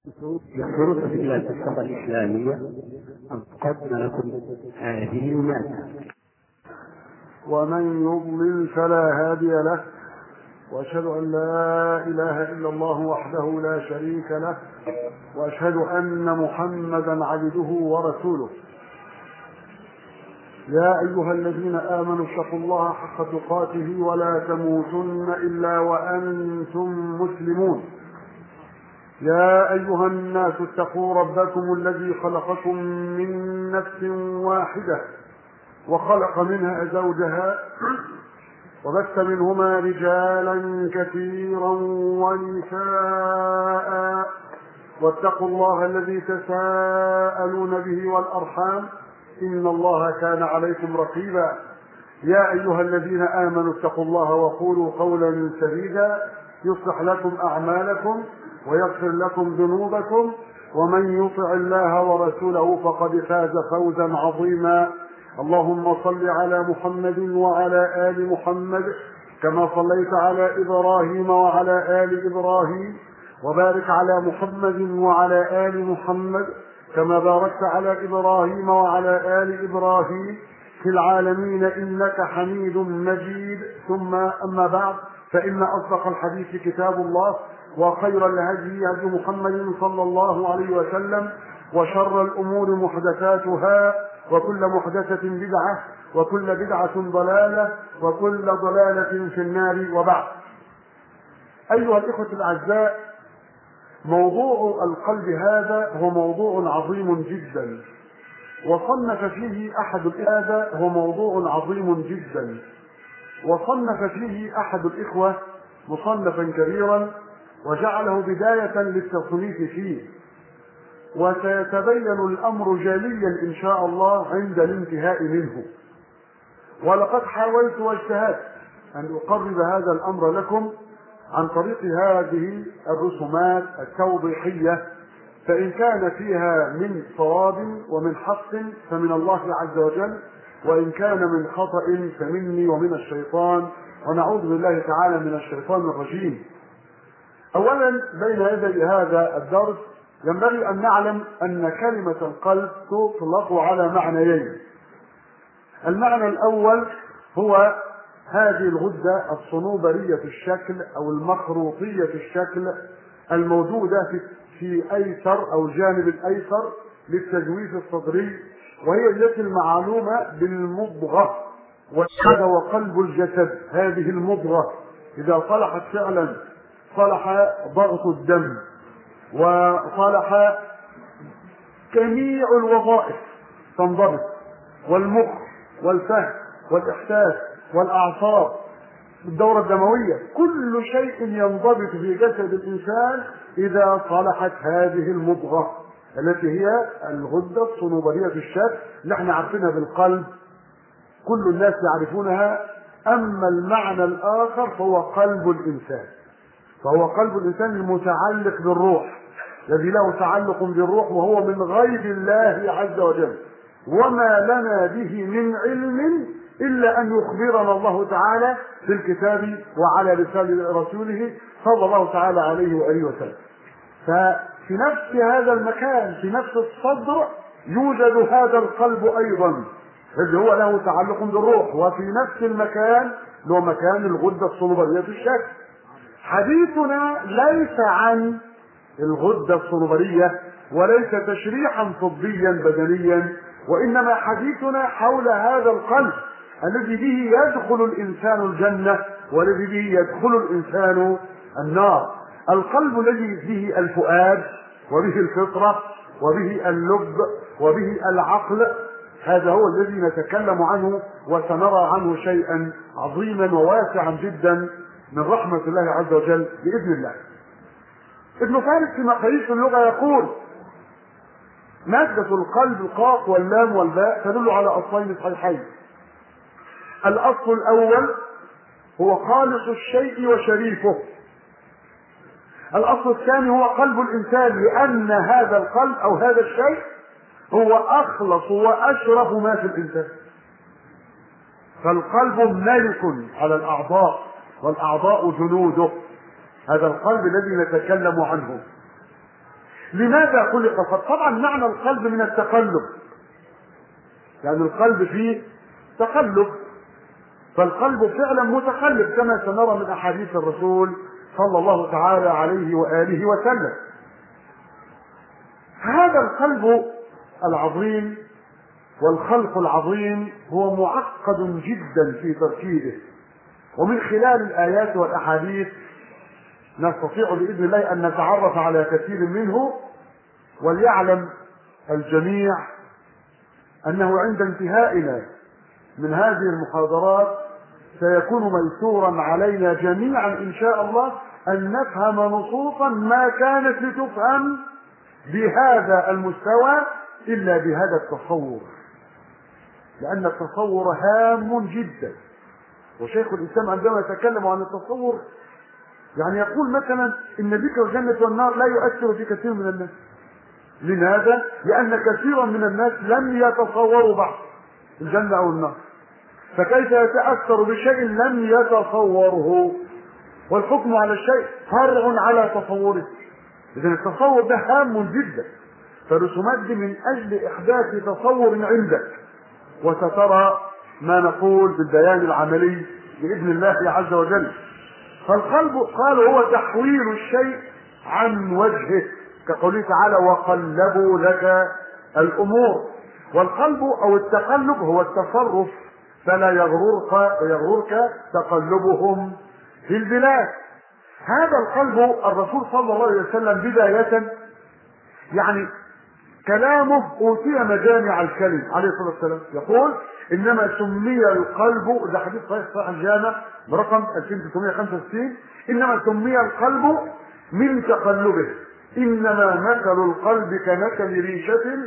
يسرك إلى الفلسفة الإسلامية أن تقدم لكم هذه المادة ومن يضلل فلا هادي له واشهد ان لا اله الا الله وحده لا شريك له واشهد ان محمدا عبده ورسوله يا ايها الذين امنوا اتقوا الله حق تقاته ولا تموتن الا وانتم مسلمون يا ايها الناس اتقوا ربكم الذي خلقكم من نفس واحده وخلق منها زوجها وبث منهما رجالا كثيرا ونساء واتقوا الله الذي تساءلون به والارحام ان الله كان عليكم رقيبا يا ايها الذين امنوا اتقوا الله وقولوا قولا سديدا يصلح لكم اعمالكم ويغفر لكم ذنوبكم ومن يطع الله ورسوله فقد فاز فوزا عظيما اللهم صل على محمد وعلى ال محمد كما صليت على ابراهيم وعلى ال ابراهيم وبارك على محمد وعلى ال محمد كما باركت على ابراهيم وعلى ال ابراهيم في العالمين انك حميد مجيد ثم اما بعد فان اصدق الحديث كتاب الله وخير الهدي هدي محمد صلى الله عليه وسلم وشر الامور محدثاتها وكل محدثة بدعة وكل بدعة ضلالة وكل ضلالة في النار وبعد أيها الإخوة الأعزاء موضوع القلب هذا هو موضوع عظيم جدا وصنف فيه أحد هذا هو موضوع عظيم جدا وصنف فيه أحد الإخوة مصنفا كبيرا وجعله بداية للتصنيف فيه وسيتبين الامر جليا ان شاء الله عند الانتهاء منه ولقد حاولت واجتهدت ان اقرب هذا الامر لكم عن طريق هذه الرسومات التوضيحيه فان كان فيها من صواب ومن حق فمن الله عز وجل وان كان من خطا فمني ومن الشيطان ونعوذ بالله تعالى من الشيطان الرجيم اولا بين يدي هذا الدرس ينبغي أن نعلم أن كلمة القلب تطلق على معنيين المعنى الأول هو هذه الغدة الصنوبرية الشكل أو المخروطية الشكل الموجودة في في أيسر أو الجانب الأيسر للتجويف الصدري وهي التي المعلومة بالمضغة وهذا هو قلب الجسد هذه المضغة إذا صلحت فعلا صلح ضغط الدم وصلح جميع الوظائف تنضبط والمخ والفهم والإحساس والأعصاب الدورة الدموية كل شيء ينضبط في جسد الإنسان إذا صلحت هذه المضغة التي هي الغدة الصنوبرية في الشك اللي احنا عارفينها بالقلب كل الناس يعرفونها أما المعنى الآخر فهو قلب الإنسان فهو قلب الإنسان المتعلق بالروح الذي له تعلق بالروح وهو من غيب الله عز وجل وما لنا به من علم إلا أن يخبرنا الله تعالى في الكتاب وعلى لسان رسوله صلى الله تعالى عليه وآله وسلم ففي نفس هذا المكان في نفس الصدر يوجد هذا القلب أيضا الذي هو له تعلق بالروح وفي نفس المكان اللي هو مكان الغدة الصلبانية في الشكل حديثنا ليس عن الغدة الصنوبرية وليس تشريحا طبيا بدنيا وإنما حديثنا حول هذا القلب الذي به يدخل الإنسان الجنة والذي به يدخل الإنسان النار القلب الذي به الفؤاد وبه الفطرة وبه اللب وبه العقل هذا هو الذي نتكلم عنه وسنرى عنه شيئا عظيما وواسعا جدا من رحمة الله عز وجل بإذن الله ابن فارس في مقاييس اللغة يقول مادة القلب القاف واللام والباء تدل على أصلين صحيحين الأصل الأول هو خالص الشيء وشريفه الأصل الثاني هو قلب الإنسان لأن هذا القلب أو هذا الشيء هو أخلص وأشرف ما في الإنسان فالقلب ملك على الأعضاء والأعضاء جنوده هذا القلب الذي نتكلم عنه لماذا خلق القلب؟ طبعا معنى القلب من التقلب يعني القلب فيه تقلب فالقلب فعلا متقلب كما سنرى من احاديث الرسول صلى الله تعالى عليه واله وسلم هذا القلب العظيم والخلق العظيم هو معقد جدا في تركيبه ومن خلال الايات والاحاديث نستطيع باذن الله ان نتعرف على كثير منه وليعلم الجميع انه عند انتهائنا من هذه المحاضرات سيكون ميسورا علينا جميعا ان شاء الله ان نفهم نصوصا ما كانت لتفهم بهذا المستوى الا بهذا التصور لان التصور هام جدا وشيخ الاسلام عندما يتكلم عن التصور يعني يقول مثلا ان ذكر الجنه والنار لا يؤثر في كثير من الناس لماذا؟ لأن كثيرا من الناس لم يتصوروا بعد الجنة أو النار فكيف يتأثر بشيء لم يتصوره والحكم على الشيء فرع على تصوره إذا التصور ده هام جدا فالرسومات دي من أجل إحداث تصور عندك وسترى ما نقول بالبيان العملي بإذن الله عز وجل فالقلب قال هو تحويل الشيء عن وجهه كقوله تعالى وقلبوا لك الامور والقلب او التقلب هو التصرف فلا يغررك يغررك تقلبهم في البلاد هذا القلب الرسول صلى الله عليه وسلم بداية يعني كلامه أوتي مجامع الكلم عليه الصلاة والسلام يقول إنما سمي القلب ده حديث صحيح صحيح الجامع برقم 2365 إنما سمي القلب من تقلبه إنما مثل القلب كمثل ريشة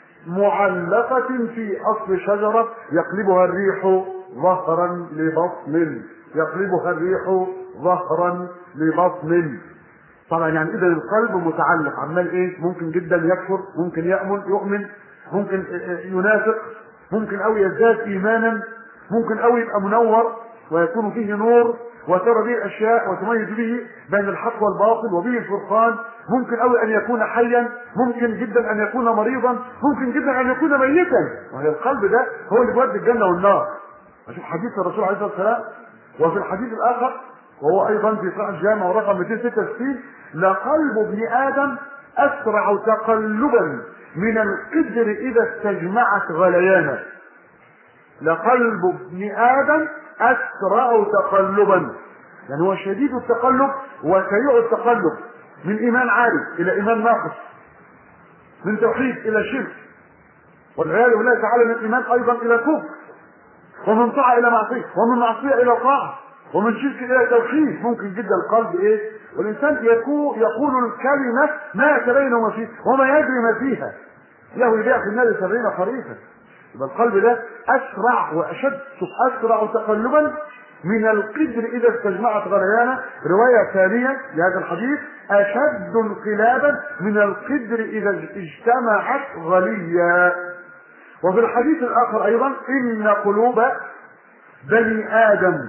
معلقة في أصل شجرة يقلبها الريح ظهرا لبطن يقلبها الريح ظهرا لبطن طبعا يعني اذا القلب متعلق عمال ايه ممكن جدا يكفر ممكن يأمن يؤمن ممكن ينافق ممكن او يزداد ايمانا ممكن او يبقى منور ويكون فيه نور وترى به اشياء وتميز به بين الحق والباطل وبه الفرقان ممكن قوي ان يكون حيا ممكن جدا ان يكون مريضا ممكن جدا ان يكون ميتا وهي القلب ده هو اللي بيودي الجنه والنار اشوف حديث الرسول عليه الصلاه والسلام وفي الحديث الاخر وهو ايضا في صحيح الجامع ورقم 266 لقلب ابن ادم اسرع تقلبا من القدر اذا استجمعت غليانا لقلب ابن ادم اسرع تقلبا يعني هو شديد التقلب وسريع التقلب من ايمان عالي الى ايمان ناقص من توحيد الى شرك والعياذ بالله تعالى من ايمان ايضا الى كفر ومن طاعه الى معصيه ومن معصيه الى طاعه ومن شرك الى توحيد ممكن جدا القلب ايه والانسان يكون يقول الكلمه ما يتبين ما فيه وما يدري ما فيها له يبيع في النار سبعين خريفا يبقى القلب ده اسرع واشد اسرع تقلبا من القدر اذا استجمعت غليانه روايه ثانيه لهذا الحديث اشد انقلابا من القدر اذا اجتمعت غليا وفي الحديث الاخر ايضا ان قلوب بني ادم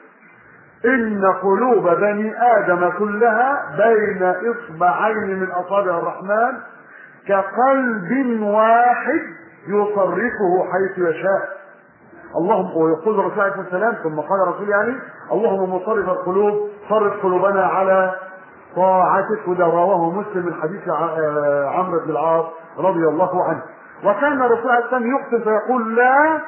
ان قلوب بني ادم كلها بين اصبعين من اصابع الرحمن كقلب واحد يصرفه حيث يشاء اللهم ويقول الرسول عليه الصلاه والسلام ثم قال الرسول يعني اللهم مصرف القلوب صرف قلوبنا على طاعتك وده رواه مسلم من حديث عمرو بن العاص رضي الله عنه وكان الرسول عليه الصلاه والسلام يقسم فيقول لا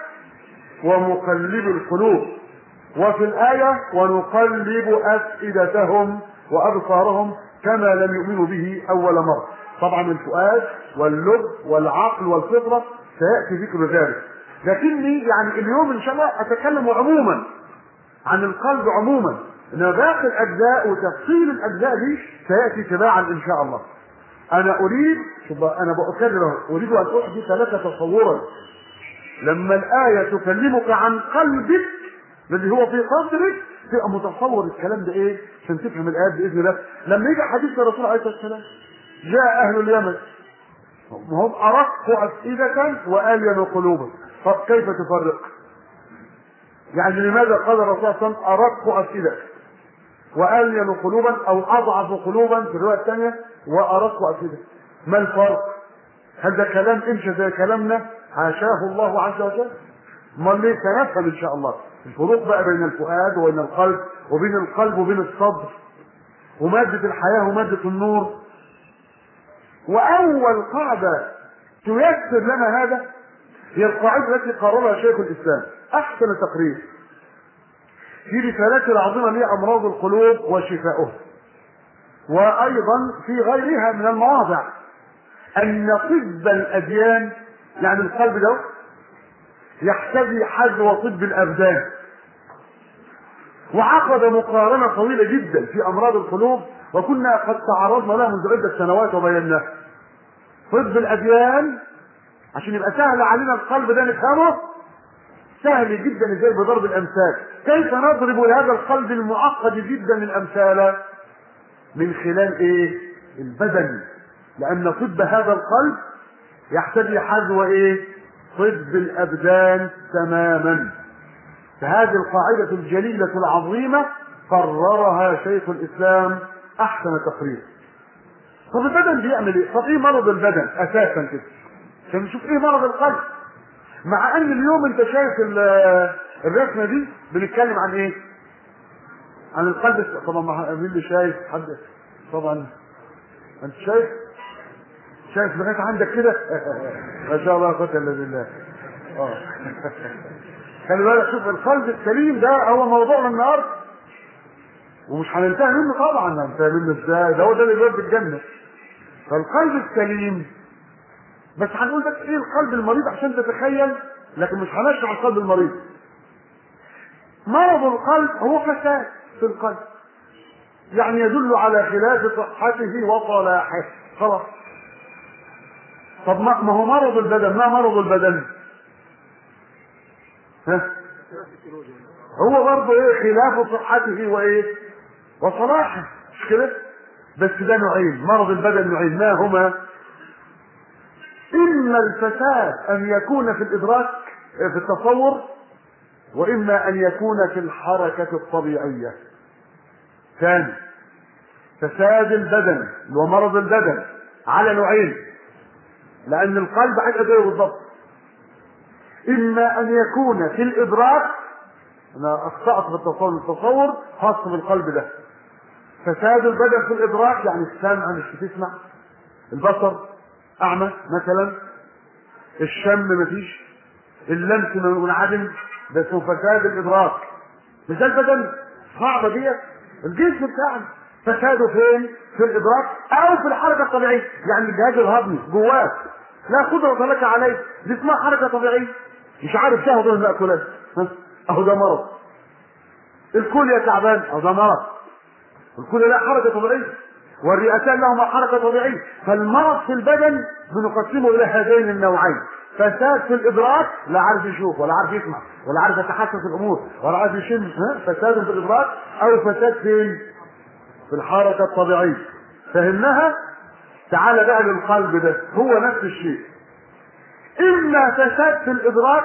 ومقلب القلوب وفي الآية ونقلب أفئدتهم وأبصارهم كما لم يؤمنوا به أول مرة طبعا الفؤاد واللب والعقل والفطرة سيأتي ذكر ذلك لكني يعني اليوم إن شاء الله أتكلم عموما عن القلب عموما إن باقي الأجزاء وتفصيل الأجزاء دي سيأتي تباعا إن شاء الله أنا أريد أنا بأكرر أريد أن أحدث لك تصورا لما الآية تكلمك عن قلبك الذي هو في قدرك تبقى متصور الكلام ده ايه عشان تفهم الايات باذن الله لما يجي حديث الرسول عليه الصلاه والسلام جاء اهل اليمن وهم ارق افئده والين قلوبا طب كيف تفرق؟ يعني لماذا قال الرسول صلى الله عليه وسلم ارق افئده والين قلوبا او اضعف قلوبا في الروايه الثانيه وارق افئده ما الفرق هل ده كلام امشى زي كلامنا حاشاه الله عز وجل امال ليه سنفهم ان شاء الله الفروق بقى بين الفؤاد وبين القلب وبين القلب وبين الصدر ومادة الحياة ومادة النور وأول قاعدة تيسر لنا هذا هي القاعدة التي قررها شيخ الإسلام أحسن تقرير في رسالته العظيمة اللي هي أمراض القلوب وشفاؤها وأيضا في غيرها من المواضع أن طب الأديان يعني القلب ده يحتوي حذو طب الأبدان وعقد مقارنة طويلة جدا في أمراض القلوب وكنا قد تعرضنا لها منذ عدة سنوات وبيناها طب الأديان عشان يبقى سهل علينا القلب ده نفهمه سهل جدا ازاي بضرب الامثال كيف نضرب لهذا القلب المعقد جدا الامثال من خلال ايه البدن لان طب هذا القلب يحتاج حذو ايه طب الابدان تماما فهذه القاعدة الجليلة العظيمة قررها شيخ الاسلام احسن تقرير طب البدن بيعمل ايه؟ طب ايه مرض البدن اساسا كده عشان نشوف ايه مرض القلب مع ان اليوم انت شايف الرسمه دي بنتكلم عن ايه عن القلب طبعا مين اللي شايف حد طبعا انت شايف شايف لغايه عندك كده ما شاء الله قوه الا بالله اه خلي بالك شوف القلب السليم ده هو موضوعنا النهارده ومش هننتهي منه طبعا هننتهي منه ازاي ده هو ده اللي بيودي الجنه فالقلب السليم بس هنقول بس ايه القلب المريض عشان تتخيل لكن مش هنشرح القلب المريض مرض القلب هو فساد في القلب يعني يدل على خلاف صحته وصلاحه خلاص طب ما هو مرض البدن ما مرض البدن ها هو برضه ايه خلاف صحته وايه وصلاحه مش كده بس ده نوعين مرض البدن نوعين ما هما إما الفساد أن يكون في الإدراك في التصور وإما أن يكون في الحركة الطبيعية ثاني فساد البدن اللي هو مرض البدن على نوعين لأن القلب حاجة زيه بالضبط إما أن يكون في الإدراك أنا أخطأت في التصور التصور خاص بالقلب ده فساد البدن في الإدراك يعني السمع مش بتسمع البصر اعمى مثلا الشم مفيش اللمس منعدم ده اسمه فساد الادراك مش ده البدن صعبه ديت الجسم بتاعنا فساده فين؟ في الادراك او في الحركه الطبيعيه يعني الجهاز الهضمي جواك لا قدره لك عليه دي اسمها حركه طبيعيه مش عارف تاخد المأكولات اهو ده مرض الكل يا تعبان اهو ده مرض الكل لا حركه طبيعيه والرئتان لهما حركة طبيعية فالمرض في البدن بنقسمه إلى هذين النوعين فساد في الإدراك لا عارف يشوف ولا عارف يسمع ولا عارف يتحسس الأمور ولا عارف يشم ها؟ فساد في الإدراك أو فساد فين؟ في الحركة الطبيعية فهمناها؟ تعال بقى للقلب ده هو نفس الشيء إما فساد في الإدراك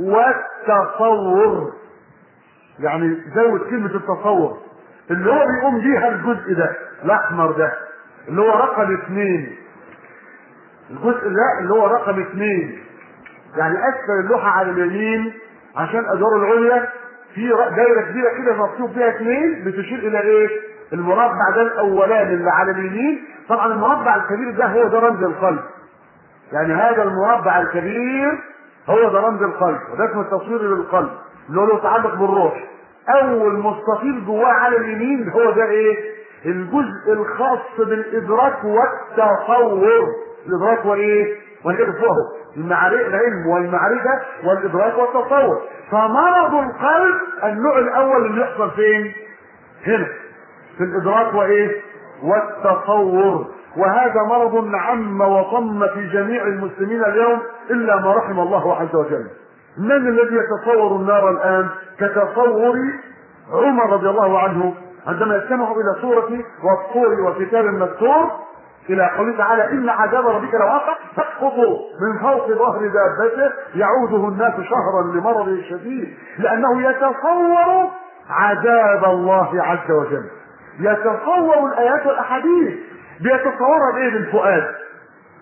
والتصور يعني زود كلمة التصور اللي هو بيقوم بيها الجزء ده الاحمر ده اللي هو رقم اثنين الجزء ده اللي هو رقم اثنين يعني اسفل اللوحه على اليمين عشان الادوار العليا في دايره كبيره كده مكتوب فيها اثنين بتشير الى ايه؟ المربع ده الاولاني اللي على اليمين طبعا المربع الكبير ده هو ده رمز القلب يعني هذا المربع الكبير هو ده رمز القلب وده اسمه التصوير للقلب اللي هو له تعلق بالروح اول مستطيل جواه على اليمين هو ده ايه الجزء الخاص بالادراك والتصور الادراك وايه والارفاه المعرفة العلم والمعرفة والإدراك والتصور فمرض القلب النوع الأول اللي يحصل فين؟ هنا في الإدراك وإيه؟ والتصور وهذا مرض عم وطم في جميع المسلمين اليوم إلا ما رحم الله عز وجل من الذي يتصور النار الآن كتصور عمر رضي الله عنه عندما يستمعوا إلى سورة والطور وكتاب مستور إلى قوله تعالى إن عذاب ربك لواقع تسقط من فوق ظهر دابته يعوده الناس شهرا لمرض شديد لأنه يتصور عذاب الله عز وجل يتصور الآيات والأحاديث بيتصورها بإيه بالفؤاد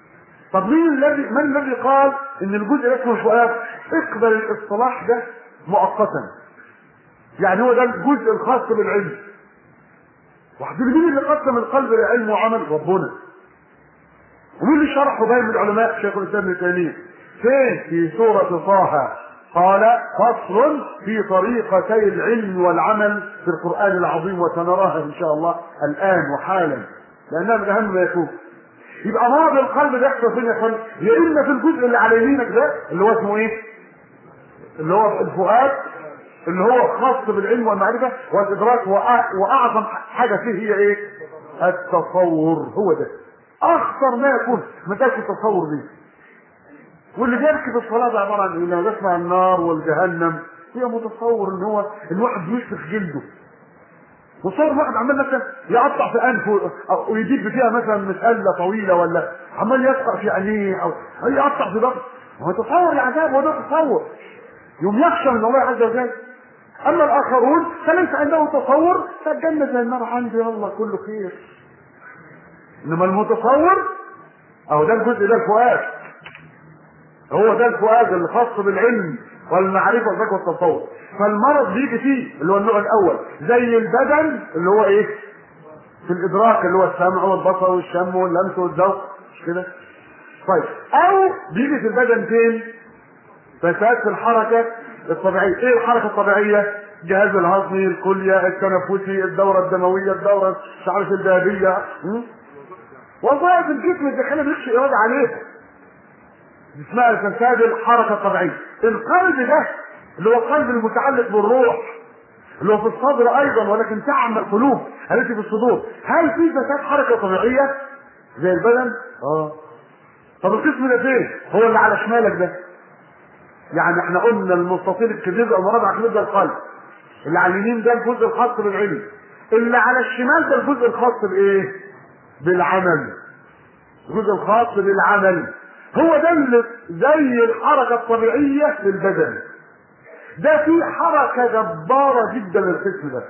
طب مين الذي من الذي قال ان الجزء ده اسمه فؤاد اقبل الاصطلاح ده مؤقتا يعني هو ده الجزء الخاص بالعلم وحدين مين اللي قسم القلب لعلم وعمل ربنا ومين اللي شرحه باين من العلماء شيخ الاسلام ابن تيميه فين في سوره طه قال فصل في طريقتي العلم والعمل في القران العظيم وسنراها ان شاء الله الان وحالا لانها من اهم ما يكون يبقى مرض القلب ده يحصل فين يا اخوان؟ يا اما في الجزء اللي على يمينك ده اللي هو اسمه ايه؟ اللي هو الفؤاد اللي هو خاص بالعلم والمعرفه والادراك وأ- واعظم حاجه فيه هي ايه؟ التصور هو ده اخطر ما يكون مساله التصور دي واللي بيبكي في الصلاه ده عباره عن ايه؟ لما بيسمع النار والجهنم هي متصور ان هو الواحد بيشفخ جلده وصار واحد عمال مثلا يقطع في انفه او ويجيب فيها مثلا مسألة طويلة ولا عمال يسقط في عينيه او أو يقطع في ضغط هو تصور العذاب هو ده تصور يوم يخشى من الله عز وجل اما الاخرون فليس عندهم تصور فالجنة زي النار عندي والله كله خير انما المتصور اهو ده الجزء ده الفؤاد هو ده الفؤاد اللي خاص بالعلم والمعرفه والذكاء والتصور فالمرض بيجي فيه اللي هو النوع الاول زي البدن اللي هو ايه في الادراك اللي هو السمع والبصر والشم واللمس والذوق مش كده طيب او بيجي في البدن فين فساد في الحركه الطبيعيه ايه الحركه الطبيعيه الجهاز الهضمي الكليه التنفسي الدوره الدمويه الدوره مش عارف الذهبيه م? وظائف الجسم الداخلي مالكش اراده عليها اسمها الفساد الحركه الطبيعيه القلب ده اللي هو القلب المتعلق بالروح اللي هو في الصدر ايضا ولكن تعمل قلوب التي في الصدور هل في فساد حركه طبيعيه زي البدن اه طب القسم ده فين هو اللي على شمالك ده يعني احنا قلنا المستطيل الكبير او مربع كبير ده القلب اللي على اليمين ده الجزء الخاص بالعلم اللي على الشمال ده الجزء الخاص بايه بالعمل الجزء الخاص بالعمل هو ده اللي زي الحركة الطبيعية للبدن ده في حركة جبارة جدا للقسم ده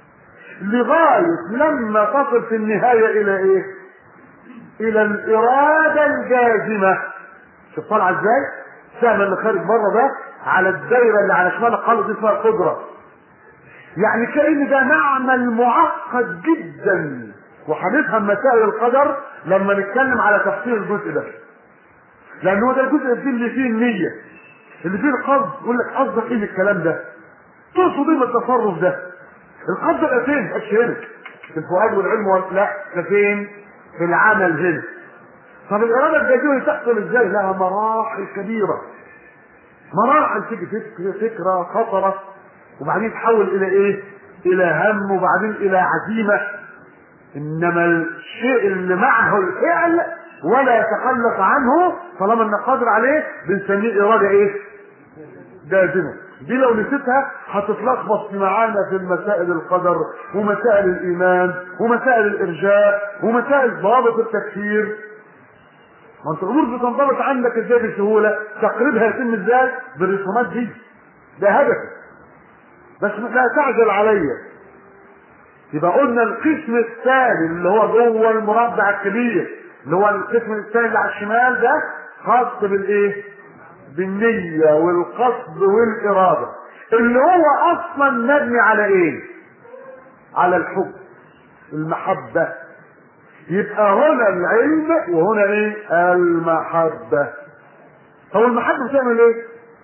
لغاية لما تصل في النهاية إلى إيه؟ إلى الإرادة الجازمة شوف طالعة إزاي؟ السهم اللي خارج بره ده على الدايرة اللي على شمال القلب دي اسمها القدرة يعني كأن ده معمل معقد جدا وهنفهم مسائل القدر لما نتكلم على تفسير الجزء ده لان هو ده الجزء اللي فيه النية اللي فيه القصد يقول لك قصدك ايه بالكلام ده تقصد ايه بالتصرف ده القصد ده فين مش هنا في الفؤاد والعلم وال... لا ده فين في العمل هنا طب الاراده الجاذبه تحصل ازاي لها مراحل كبيره مراحل تيجي فكره فكره خطره وبعدين تحول الى ايه الى هم وبعدين الى عزيمه انما الشيء اللي معه الفعل ولا يتخلف عنه طالما انك قادر عليه بنسميه اراده ايه جازمه دي لو نسيتها هتتلخبط معانا في مسائل القدر ومسائل الايمان ومسائل الارجاء ومسائل ضابط التكفير ما انت الامور بتنضبط عندك ازاي بسهوله تقريبها يتم ازاي بالرسومات دي ده هدف بس لا تعجل عليا يبقى قلنا القسم الثاني اللي هو جوه المربع الكبير اللي هو القسم الثاني اللي على الشمال ده خاص بالايه؟ بالنية والقصد والإرادة اللي هو أصلا مبني على إيه؟ على الحب المحبة يبقى هنا العلم وهنا إيه؟ المحبة طب المحبة بتعمل إيه؟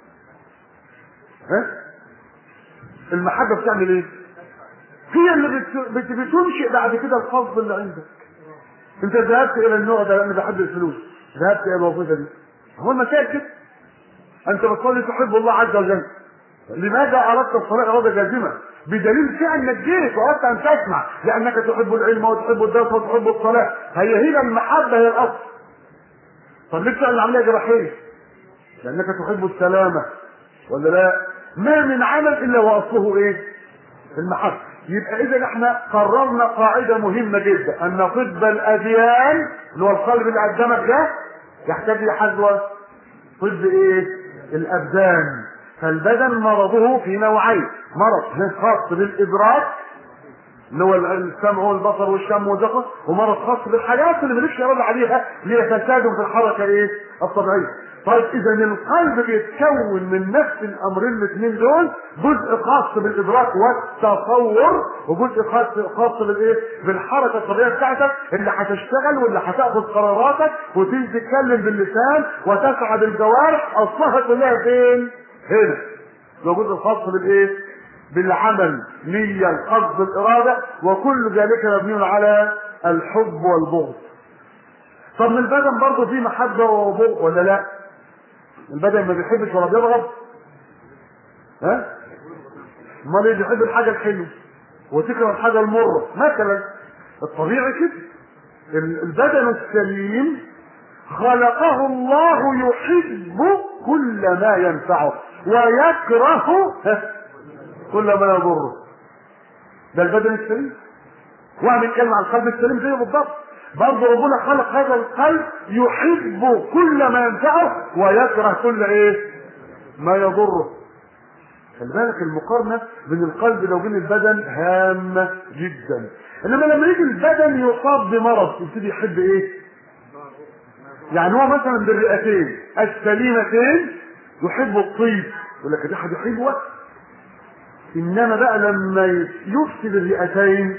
ها؟ المحبة بتعمل إيه؟ هي اللي بت- بت- بتنشئ بعد كده القصد اللي عندك انت ذهبت الى النوع ده لان بحب الفلوس ذهبت الى الوظيفه دي هو المسائل كده انت بتصلي تحب الله عز وجل لماذا اردت الصلاه اراده جازمه بدليل فعل انك جيت واردت ان تسمع لانك تحب العلم وتحب الدرس وتحب الصلاه هي هنا المحبه هي الاصل طب ليه بتعمل عمليه جراحيه لانك تحب السلامه ولا لا ما من عمل الا واصله ايه المحبه يبقى اذا احنا قررنا قاعده مهمه جدا ان طب الاديان اللي هو القلب اللي قدامك ده يحتاج لحذوه طب ايه الابدان فالبدن مرضه في نوعين مرض خاص بالادراك اللي هو السمع والبصر والشم والذكر ومرض خاص بالحاجات اللي مالكش اراده عليها اللي هي فساد في الحركه ايه؟ الطبيعيه. طيب اذا القلب بيتكون من نفس الامرين الاثنين دول جزء خاص بالادراك والتصور وجزء خاص خاص بالايه؟ بالحركه الطبيعيه بتاعتك اللي هتشتغل واللي هتاخد قراراتك وتيجي تتكلم باللسان وتسعى بالجوارح اصلها كلها فين؟ هنا. ده جزء خاص بالايه؟ بالعمل نية القصد الإرادة وكل ذلك مبني على الحب والبغض طب من البدن برضه في محبة وبغض ولا لا؟ البدن ما بيحبش ولا بيبغض ها؟ امال ايه بيحب الحاجة الحلوة وتكره الحاجة المرة مثلا الطبيعي كده البدن السليم خلقه الله يحب كل ما ينفعه ويكره كل ما يضره ده البدن السليم واحد يتكلم عن القلب السليم زيه بالضبط برضه ربنا خلق هذا القلب يحب كل ما ينفعه ويكره كل ايه ما يضره خلي بالك المقارنة بين القلب وبين البدن هامة جدا انما لما يجي البدن يصاب بمرض يبتدي يحب ايه يعني هو مثلا بالرئتين السليمتين يحب الطيب يقول لك ده حد يحب وقت انما بقى لما يفسد الرئتين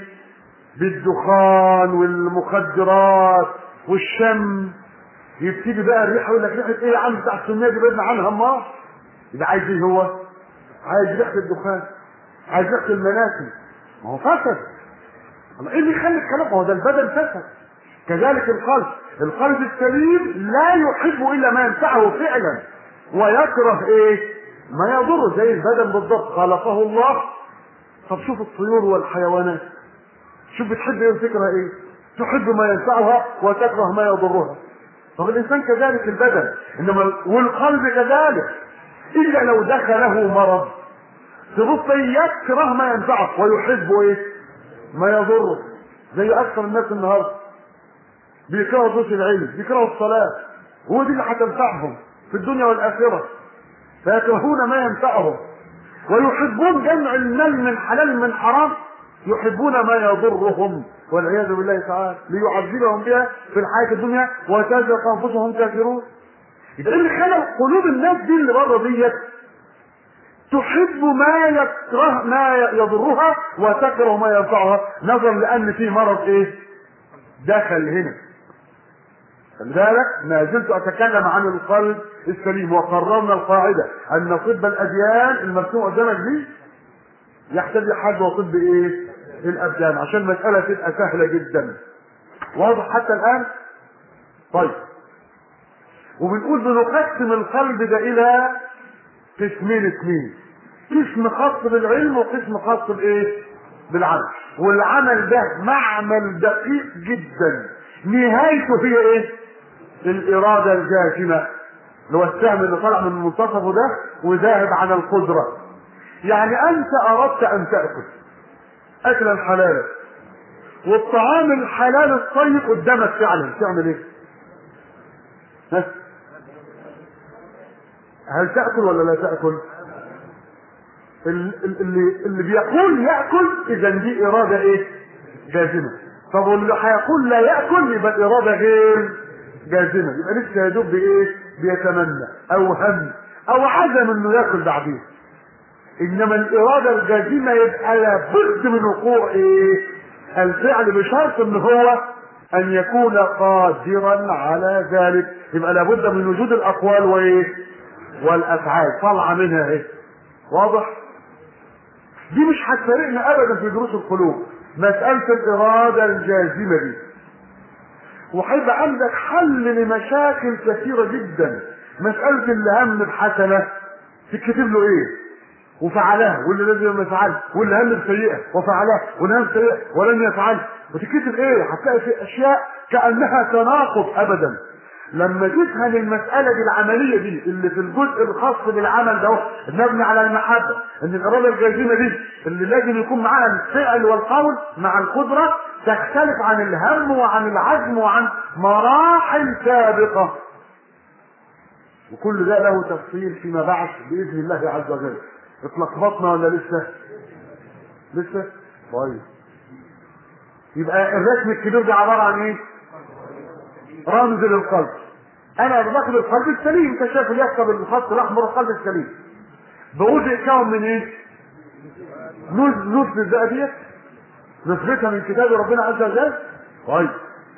بالدخان والمخدرات والشم يبتدي بقى الريحه يقول لك ريحه ايه يا عم بتاع السميه دي بعدنا عنها ما يبقى عايز ايه هو؟ عايز ريحه الدخان عايز ريحه المناسي ما هو فسد الله ايه اللي يخلي الكلام هو ده البدن فسد كذلك القلب القلب السليم لا يحب الا ما ينفعه فعلا ويكره ايه ما يضره زي البدن بالضبط خلقه الله طب شوف الطيور والحيوانات شوف بتحب ايه وتكره ايه تحب ما ينفعها وتكره ما يضرها طب الانسان كذلك البدن انما والقلب كذلك الا لو دخله مرض تبص يكره ما ينفعه ويحب ايه ما يضره زي اكثر الناس النهارده بيكرهوا دروس العلم بيكرهوا الصلاه هو دي اللي هتنفعهم في الدنيا والاخره فيكرهون ما ينفعهم ويحبون جمع المال من حلال من حرام يحبون ما يضرهم والعياذ بالله تعالى ليعذبهم بها في الحياه الدنيا وتزهق انفسهم كافرون يبقى اللي خلق قلوب الناس دي اللي بره ديت تحب ما يكره ما يضرها وتكره ما ينفعها نظرا لان في مرض ايه دخل هنا خلي بالك ما زلت اتكلم عن القلب السليم وقررنا القاعده ان طب الاديان المرسوم قدامك دي يحتاج حد وطب ايه؟ الابدان عشان المساله تبقى سهله جدا واضح حتى الان؟ طيب وبنقول بنقسم القلب ده الى قسمين اثنين قسم خاص بالعلم وقسم خاص بايه؟ بالعمل والعمل ده معمل دقيق جدا نهايته هي ايه؟ الاراده الجازمه اللي هو السهم اللي طالع من منتصفه ده وذاهب عن القدره يعني انت اردت ان تاكل اكلا حلالا والطعام الحلال الطيب قدامك فعلا تعمل ايه؟ ها؟ هل تاكل ولا لا تاكل؟ اللي اللي بيقول ياكل اذا دي اراده ايه؟ جازمه طب واللي هيقول لا ياكل يبقى الاراده غير جازمه يبقى لسه يا دوب بايه؟ بيتمنى او هم او عزم انه ياكل بعدين انما الاراده الجازمه يبقى لابد من وقوع ايه؟ الفعل بشرط ان هو ان يكون قادرا على ذلك يبقى لابد من وجود الاقوال وايه؟ والافعال طالعه منها ايه؟ واضح؟ دي مش هتفارقنا ابدا في دروس القلوب مساله الاراده الجازمه دي وهيبقى عندك حل لمشاكل كثيره جدا مساله اللي هم بحسنه تتكتب له ايه وفعلها واللي لازم يفعل واللي هم بسيئه وفعلها واللي هم بسيئه ولم يفعل وتتكتب ايه هتلاقي في اشياء كانها تناقض ابدا لما تفهم المسألة دي العملية دي اللي في الجزء الخاص بالعمل ده المبني على المحبة ان الإرادة الجازمة دي اللي لازم يكون معاها الفعل والقول مع القدرة تختلف عن الهم وعن العزم وعن مراحل سابقة وكل ده له تفصيل فيما بعد بإذن الله عز وجل اتلخبطنا ولا لسه؟ لسه؟ طيب يبقى الرسم الكبير ده عباره عن ايه رمز للقلب انا باخد القلب السليم انت شايف اليافطه بالخط الاحمر القلب السليم بقول يتكون من ايه نوز نوز الزقه ديت نسبتها من كتاب ربنا عز وجل طيب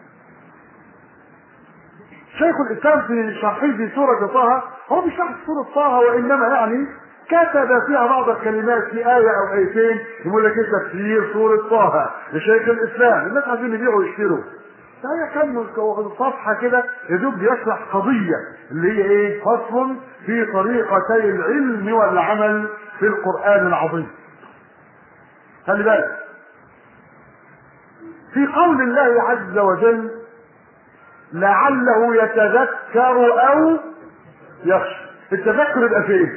شيخ الاسلام في شرحه في سوره طه هو مش شرح سوره طه وانما يعني كتب فيها بعض الكلمات في آية أو آيتين يقول لك إيه تفسير سورة طه لشيخ الإسلام الناس عايزين يبيعوا ويشتروا فهي كان صفحة كده يدوب بيشرح قضية اللي هي إيه فصل في طريقتي العلم والعمل في القرآن العظيم خلي بالك في قول الله عز وجل لعله يتذكر او يخشى التذكر يبقى فين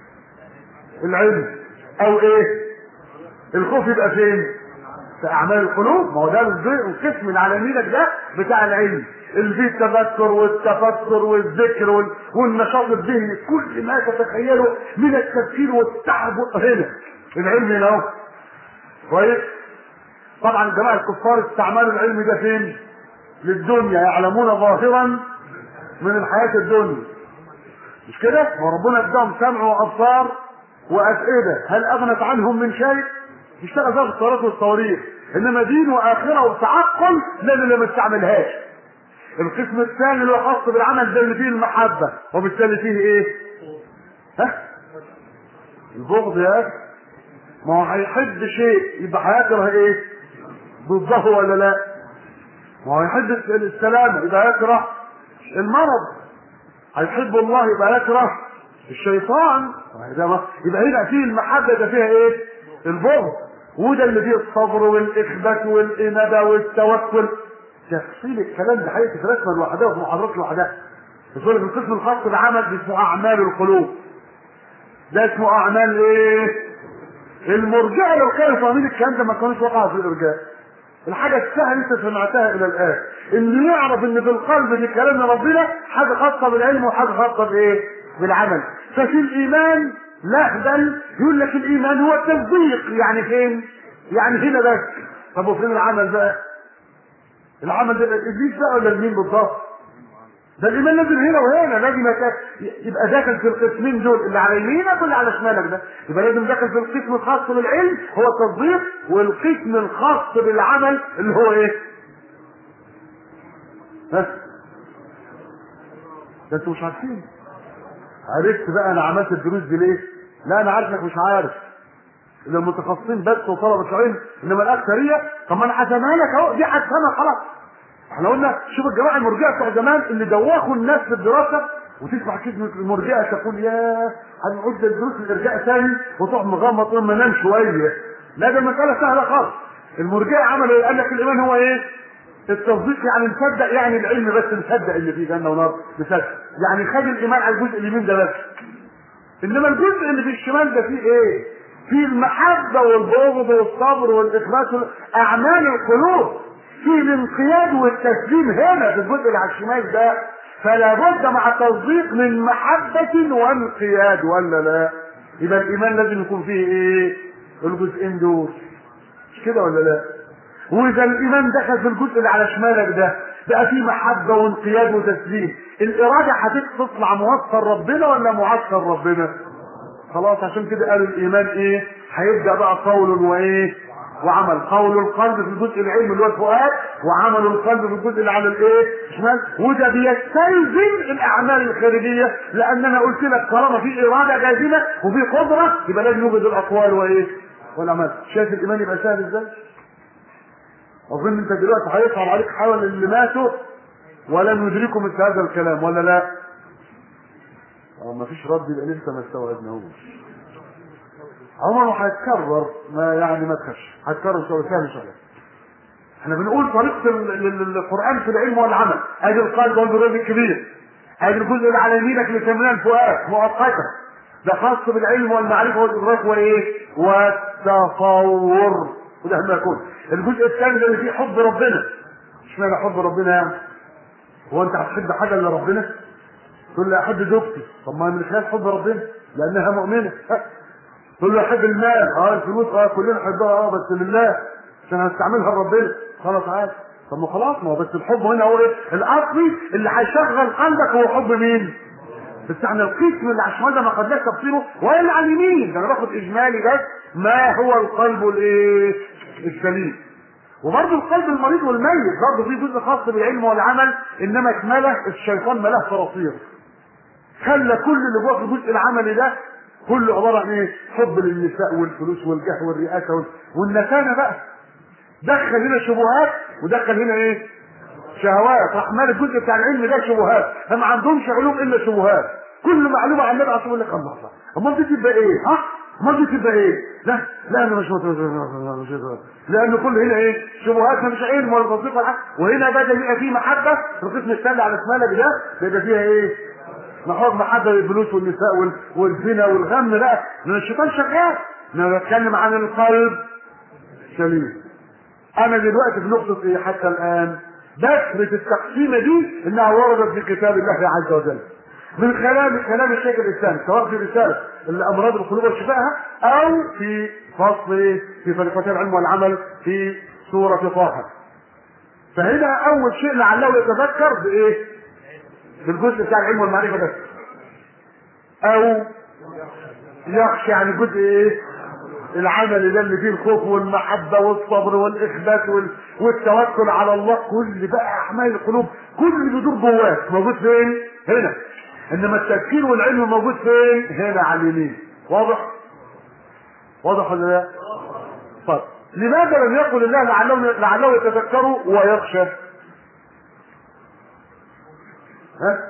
العلم او ايه الخوف يبقى فين في اعمال القلوب ما هو ده القسم اللي على يمينك ده بتاع العلم اللي فيه التذكر والتفكر والذكر وال... والنشاط الذهني كل ما تتخيله من التفكير والتعب هنا العلم هنا اهو كويس طبعا الجماعه الكفار استعملوا العلم ده فين للدنيا يعلمون ظاهرا من الحياه الدنيا مش كده ما ربنا اداهم سمع وابصار وافئده هل اغنت عنهم من شيء يشتغل فيها بالصلاه والصواريخ انما دين واخره وتعقل لا اللي ما استعملهاش القسم الثاني اللي هو خاص بالعمل ده اللي فيه المحبه وبالتالي فيه ايه ها البغض يا أخي. ما هو هيحب شيء يبقى هيكره ايه ضده ولا لا ما هو يحب السلامة يبقى يكره المرض هيحب الله يبقى يكره الشيطان يبقى هنا فيه المحبة ده فيها ايه البغض وده اللي فيه الصبر والإخبات والإنابة والتوكل تفصيل الكلام ده حقيقة في رسمة لوحدها وفي محاضرات لوحدها بتقول في القسم الخاص بالعمل اسمه أعمال القلوب ده اسمه أعمال ايه المرجئة لو كانوا فاهمين الكلام ده ما كانوش وقعوا في الإرجاء الحاجة السهلة انت سمعتها الى الان ان يعرف ان في القلب ان كلام ربنا حاجة خاصة بالعلم وحاجة خاصة بايه بالعمل ففي الايمان لا بل يقول لك الايمان هو التصديق يعني فين يعني هنا بس طب وفين العمل بقى العمل ده ابليس بقى ولا مين بالظبط ده الايمان لازم هنا وهنا لازم يبقى داخل في القسمين دول اللي على يمينك واللي على شمالك ده يبقى لازم داخل في القسم الخاص بالعلم هو التصديق والقسم الخاص بالعمل اللي هو ايه؟ ها؟ ده انتوا مش عارفين عرفت بقى انا عملت الدروس دي ليه؟ لا انا عارفك مش عارف الا المتخصصين بس وطلبة العلم انما الاكثريه طب ما انا حسنها لك اهو دي حسنها خلاص احنا قلنا شوف الجماعه المرجئه بتوع زمان اللي دوخوا الناس في الدراسه وتسمع كلمه المرجئه تقول يا هنعد الدروس الارجاء ثاني وتقعد مغمض تقول ما نام شويه لا ده مساله سهله خالص المرجئه عملوا قال لك الايمان هو ايه؟ التصديق يعني نصدق يعني العلم بس نصدق اللي فيه جنه ونار نصدق يعني خد الايمان على الجزء اليمين ده بس انما الجزء اللي في الشمال ده فيه ايه؟ فيه المحبه والبغض والصبر والاخلاص اعمال القلوب في الانقياد والتسليم هنا في الجزء اللي على الشمال ده فلا بد مع التصديق من محبة وانقياد ولا لا يبقى الإيمان لازم يكون فيه إيه الجزئين دول مش كده ولا لا وإذا الإيمان دخل في الجزء اللي على شمالك ده بقى فيه محبة وانقياد وتسليم الإرادة هتطلع موصل ربنا ولا معسكر ربنا خلاص عشان كده قالوا الإيمان إيه هيبدأ بقى قول وإيه وعمل قول القلب في الجزء العلمي اللي هو الفؤاد وعمل القلب في الجزء اللي على الايه شمال وده بيستلزم الاعمال الخارجيه لان انا قلت لك طالما في اراده جازمه وفي قدره يبقى لازم يوجد الاقوال وايه والاعمال شايف الايمان يبقى سهل ازاي اظن انت دلوقتي هيصعب عليك حول اللي ماتوا ولم يدركوا مثل هذا الكلام ولا لا اه ما فيش رد يبقى لسه ما استوعبناهوش عمره هيتكرر ما يعني ما تخش هيتكرر شويه سهل شويه احنا بنقول طريقه القران في العلم والعمل ادي القلب والبرد الكبير ادي الجزء اللي على يمينك اللي سميناه الفؤاد مؤقتا ده خاص بالعلم والمعرفه والادراك وايه والتصور وده ما يكون الجزء الثاني ده اللي فيه حب ربنا اشمعنى حب ربنا يعني هو انت هتحب حاجه الا ربنا تقول لي احب زوجتي طب ما من خلال حب ربنا لانها مؤمنه تقول له احب المال اه الفلوس اه كلنا نحبها اه بس لله عشان هستعملها لربنا خلاص عادي طب ما خلاص ما هو بس الحب هنا هو ايه الاصلي اللي هيشغل قلبك هو حب مين بس احنا القسم اللي على الشمال ده ما خدناش تفصيله ولا اللي على اليمين ده انا باخد اجمالي بس ما هو القلب الايه السليم وبرضه القلب المريض والميت برضه في جزء خاص بالعلم والعمل انما اكمله الشيطان ملاه فرصير خلى كل اللي جوه في الجزء العملي ده كله عباره عن ايه؟ حب للنساء والفلوس والجاه والرئاسه وال- والنتانه بقى دخل هنا شبهات ودخل هنا ايه؟ شهوات راح مال الجزء بتاع العلم ده شبهات فما عندهمش علوم الا شبهات كل معلومه عن النبي عليه الصلاه والسلام يقول لك الله امال دي تبقى ايه؟ ها؟ امال دي تبقى ايه؟ لا لا انا مش مت- مش مت- لان كل هنا ايه؟ شبهات مفيش علم ولا تصديق ولا حاجه وهنا بدا يبقى فيه محبه في القسم الثاني على شمالك ده بيبقى فيها ايه؟ محور محبه للفلوس والنساء وال- والزنا والغم بقى لان الشيطان شغال انا بتكلم عن القلب سليم انا دلوقتي في نقطه ايه حتى الان بثبت التقسيمه دي انها وردت في كتاب الله عز وجل من خلال كلام الشيخ الاسلام سواء في رساله الامراض القلوب وشفائها او في فصل إيه؟ في فريقتي العلم والعمل في سوره طه فهنا اول شيء لعله يتذكر بايه بالجزء بتاع العلم والمعرفه بس او يخشى عن الجزء ايه العمل ده اللي فيه الخوف والمحبة والصبر والإخبات وال... والتوكل على الله كل بقى أعمال القلوب كل اللي بيدور جواك موجود فين؟ هنا إنما التفكير والعلم موجود فين؟ هنا على اليمين واضح؟ واضح ولا لا؟ طيب لماذا لم يقل الله لعله لعله يتذكروا ويخشى؟ ها؟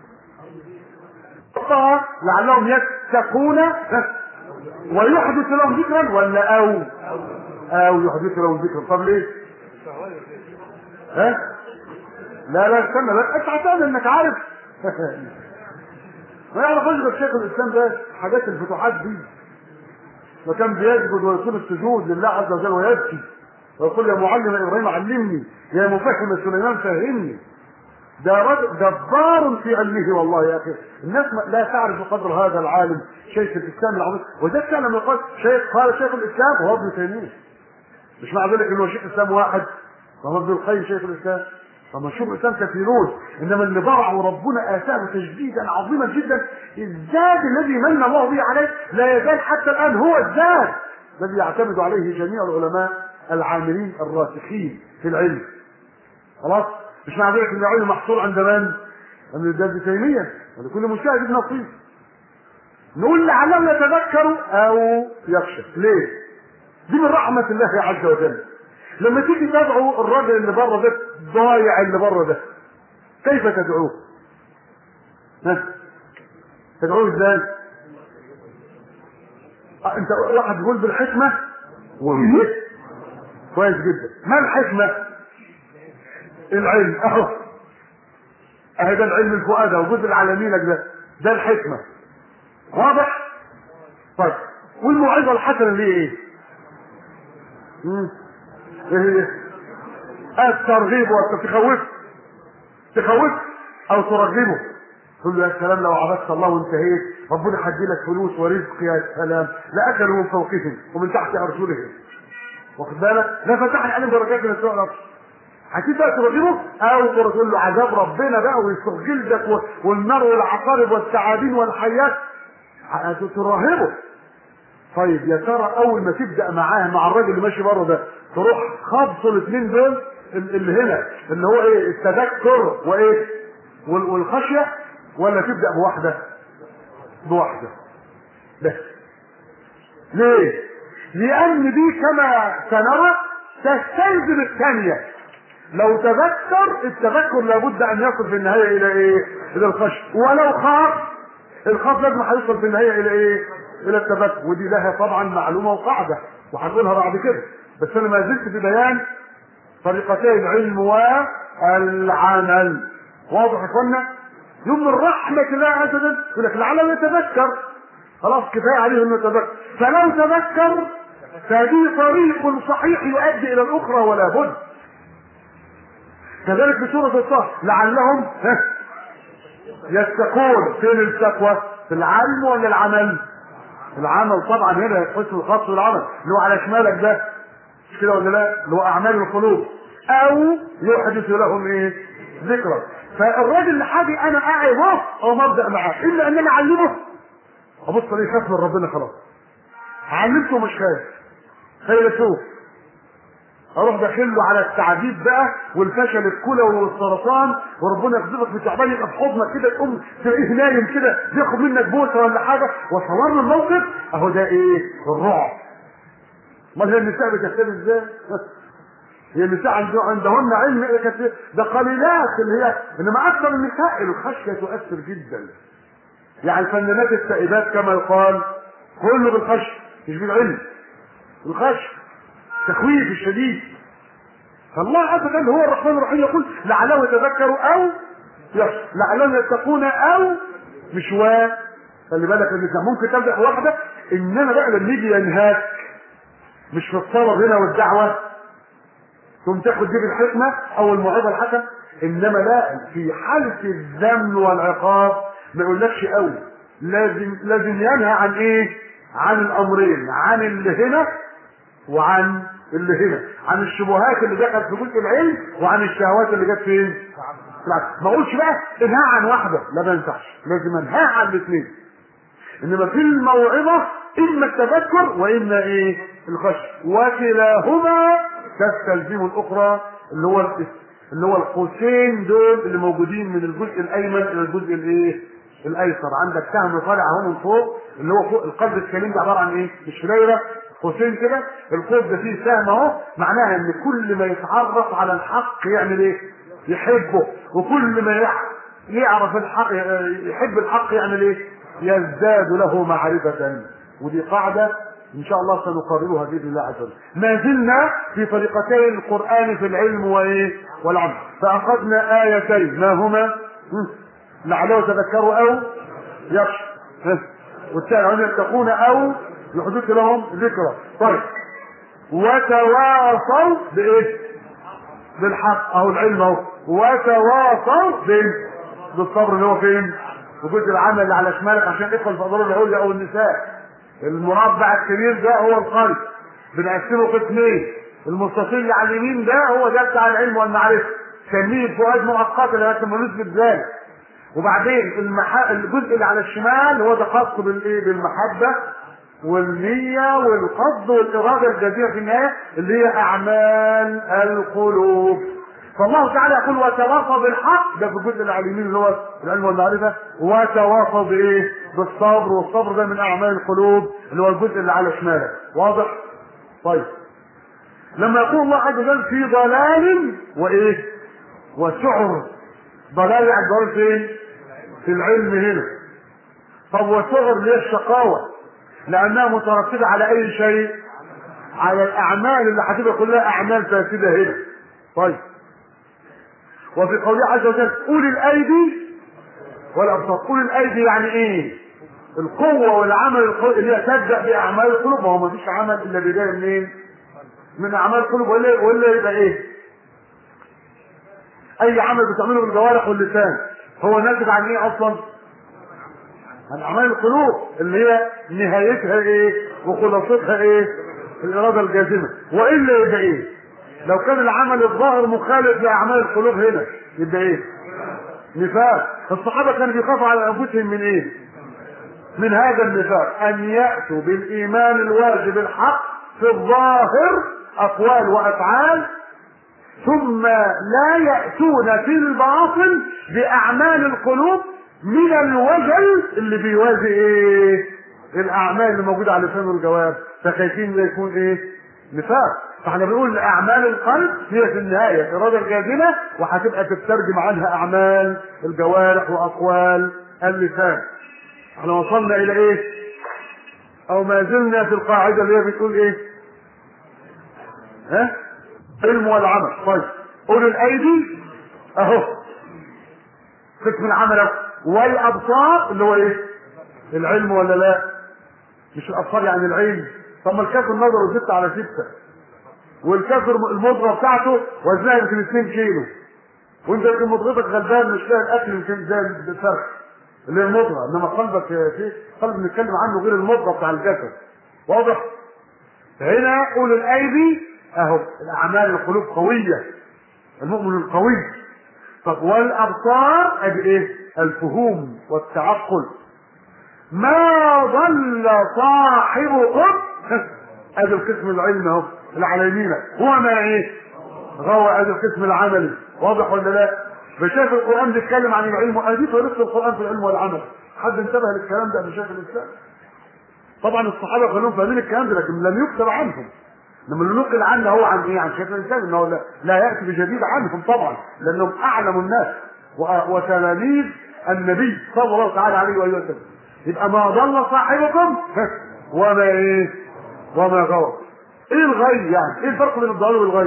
لعلهم يتقون ها؟ ويحدث لهم ذكرا ولا او او يحدث لهم ذكرا طب ليه ها لا لا استنى لا انت هتعمل انك عارف ما يعرفوش غير شيخ الاسلام ده حاجات الفتوحات دي وكان بيسجد ويصير السجود لله عز وجل ويبكي ويقول يا معلم ابراهيم علمني يا مفهم سليمان فهمني ده رجل جبار في علمه والله يا اخي الناس ما- لا تعرف قدر هذا العالم شيخ الاسلام العظيم وده كان لما يقال شيخ قال شيخ الاسلام وهو ابن تيميه مش مع ذلك انه شيخ الاسلام واحد وهو ابن القيم شيخ الاسلام طب ما شيوخ الاسلام كثيرون انما اللي برعوا ربنا اتاه تجديدا عظيما جدا الزاد الذي من الله به عليه لا يزال حتى الان هو الزاد الذي يعتمد عليه جميع العلماء العاملين الراسخين في العلم خلاص مش مع ذلك ان العلم محصور عند من؟ عند ابن تيميه ولكل مجتهد نصيب نقول لعلهم يتذكروا او يخشى ليه؟ دي من رحمه الله عز وجل لما تيجي تدعو الراجل اللي بره ده ضايع اللي بره ده كيف تدعوه؟ ها؟ تدعوه ازاي؟ آه، انت واحد يقول بالحكمه وبالإيه؟ كويس جدا ما الحكمه؟ العلم اهو اهي ده العلم الفؤاد اهو الجزء اللي على يمينك ده ده الحكمه واضح طيب والموعظه الحسنه اللي هي ايه مم. ايه هي الترغيب والتخوف تخوف او ترغبه تقول له يا سلام لو عبدت الله وانتهيت ربنا هيدي لك فلوس ورزق يا سلام لاكلوا من فوقهم ومن تحت ارجلهم واخد بالك لا فتحنا عليهم درجات من السوء الارض هتيجي بقى ترغبه او تقول له عذاب ربنا بقى ويسوق جلدك و- والنار والعقارب والثعابين والحيات ه- ترهبه طيب يا ترى اول ما تبدا معاه مع الراجل اللي ماشي بره ده تروح خبط الاثنين دول ال- اللي هنا اللي هو ايه التذكر وايه وال- والخشيه ولا تبدا بواحده بواحده بس ليه لان دي كما سنرى تستلزم الثانيه لو تذكر التذكر لابد ان يصل في النهايه الى ايه الى الخشيه ولو خاف الخوف لازم هيوصل في النهايه الى ايه الى التذكر ودي لها طبعا معلومه وقاعده وهنقولها بعد كده بس انا ما زلت في بيان طريقتي العلم والعمل واضح يا اخوانا يوم من رحمه الله عز وجل يقول لك لعله يتذكر خلاص كفايه عليه انه يتذكر فلو تذكر فهذه طريق صحيح يؤدي الى الاخرى ولا بد كذلك في سوره الطه لعلهم ها، يتقون فين التقوى في العلم ولا العمل العمل طبعا هنا القسم الخاص بالعمل اللي هو على شمالك ده مش كده ولا لا اللي هو اعمال القلوب او يحدث لهم ايه ذكرى فالراجل اللي حاجي انا قاعد اهو او مبدا معاه الا ان انا اعلمه ابص عليه يخاف من ربنا خلاص علمته مش خايف فيلسوف اروح داخل له على التعذيب بقى والفشل الكلى والسرطان وربنا يقذفك في تعبان يبقى في حضنك كده تقوم تلاقيه نايم كده ياخد منك بوسه ولا حاجه وصور له الموقف اهو ده ايه؟ الرعب امال هي النساء بتكتب ازاي؟ هي النساء عند- عندهن علم إيه كانت- ده قليلات اللي هي انما اكثر النساء الخشيه تؤثر جدا يعني الفنانات السائبات كما يقال كله بالخشيه مش بالعلم بالخشيه التخويف الشديد فالله عز وجل هو الرحمن الرحيم يقول لعلهم يتذكروا او يخشى لعلهم يتقون او مش و خلي بالك ان انت ممكن تبدا بواحده انما بقى لما يجي ينهاك مش في الطلب هنا والدعوه ثم تاخد دي بالحكمه او الموعظه الحسنه انما لا في حاله الذم والعقاب ما يقولكش قوي لازم لازم ينهى عن ايه؟ عن الامرين عن اللي هنا وعن اللي هنا عن الشبهات اللي دخلت في جزء العلم وعن الشهوات اللي جت فين؟ في العكس. ما اقولش بقى انهى عن واحده لا ما ينفعش لازم انهى عن الاثنين انما في الموعظه اما التذكر واما ايه؟ الخشيه وكلاهما تستلزم الاخرى اللي هو الاس- اللي هو القوسين دول اللي موجودين من الجزء الايمن الى الجزء الايه؟ الايسر عندك سهم طالع اهو من فوق اللي هو فوق القلب السليم ده عباره عن ايه؟ مش دايره قوسين كده القوس ده فيه سهم اهو معناها ان كل ما يتعرف على الحق يعمل ايه؟ يحبه وكل ما يع- يعرف الحق يحب الحق يعمل ايه؟ يزداد له معرفة ودي قاعدة إن شاء الله سنقررها بإذن الله عز وجل. ما زلنا في طريقتي القرآن في العلم وإيه؟ والعمل. فأخذنا آيتين ما هما؟ هم، لعله يتذكروا أو يخشى. ها، والثاني أن يتقون أو يحدث لهم ذكرى. طيب وتواصوا بإيه؟ بالحق أو العلم أهو وتواصوا بإيه؟ بالصبر اللي هو فين؟ وجزء العمل اللي على شمالك عشان تدخل في اضرار العليا او النساء المربع الكبير ده هو القلب بنقسمه قسمين المستطيل اللي على اليمين ده هو ده بتاع العلم والمعرفه سميه الفؤاد مؤقتا لغايه ما نثبت ذلك وبعدين المح... الجزء اللي على الشمال هو ده خاص بالايه بالمحبه والنية والقصد والإرادة الجزيرة في النهاية اللي هي أعمال القلوب فالله تعالى يقول وتواصى بالحق ده في الجزء اللي على اليمين اللي هو العلم والمعرفة وتواصى بإيه؟ بالصبر والصبر ده من أعمال القلوب اللي هو الجزء اللي على شمالك واضح؟ طيب لما يقول الله عز وجل في ضلال وإيه؟ وسعر ضلال يعني ضلال فين؟ في العلم هنا طب وسعر ليه الشقاوة؟ لأنها مترتبة على أي شيء؟ على الأعمال اللي هتبقى كلها أعمال فاسدة هنا طيب وفي قوله عز وجل أولي الأيدي والأبصار أولي الأيدي يعني إيه؟ القوة والعمل القوي اللي هي تبدأ بأعمال القلوب ما هو ما فيش عمل إلا بداية منين؟ من أعمال القلوب ولا ولا يبقى إيه؟ أي عمل بتعمله بالجوارح واللسان هو ناتج عن إيه أصلا؟ عن أعمال القلوب اللي هي نهايتها إيه؟ وخلاصتها إيه؟ الإرادة الجازمة وإلا يبقى إيه؟ لو كان العمل الظاهر مخالف لاعمال القلوب هنا يبقى ايه؟ نفاق الصحابه كانوا بيخافوا على انفسهم من ايه؟ من هذا النفاق ان ياتوا بالايمان الواجب الحق في الظاهر اقوال وافعال ثم لا ياتون في الباطن باعمال القلوب من الوجل اللي بيوازي ايه؟ الاعمال اللي موجوده على لسان الجواب فخايفين لا يكون ايه؟ نفاق فاحنا بنقول اعمال القلب هي في النهايه الاراده الجازمه وهتبقى تترجم عنها اعمال الجوارح واقوال اللسان احنا وصلنا الى ايه او ما زلنا في القاعده اللي هي بتقول ايه ها علم والعمل طيب اولي الايدي اهو قسم العمل اهو والابصار اللي هو ايه العلم ولا لا مش الابصار يعني العلم طب ما الكاف النظر ستة على ستة والكسر المضغه بتاعته وزنها يمكن 2 كيلو وانت يمكن مضغتك غلبان مش لاقي الاكل يمكن زي الفرخ اللي هي المضغه انما قلبك في قلب بنتكلم عنه غير المضغه بتاع الجسد واضح هنا قول الايدي اهو الاعمال القلوب قويه المؤمن القوي طب والابصار ادي ايه الفهوم والتعقل ما ضل صاحبكم ادي القسم العلمي اهو اللي على يمينك هو ما ايه غوى ادي القسم العملي واضح ولا لا فشايف القران بيتكلم عن العلم ادي طريقه القران في العلم والعمل حد انتبه للكلام ده قبل شيخ الاسلام طبعا الصحابه كلهم فاهمين الكلام ده لكن لم يكتب عنهم لما اللي نقل عنه هو عن ايه؟ عن شيخ الاسلام انه لا, لا ياتي بجديد عنهم طبعا لانهم اعلم الناس و- وتلاميذ النبي صلى الله تعالى عليه واله وسلم يبقى ما ضل صاحبكم وما ايه؟ وما غوى ايه الغي يعني؟ ايه الفرق بين الضلال والغي؟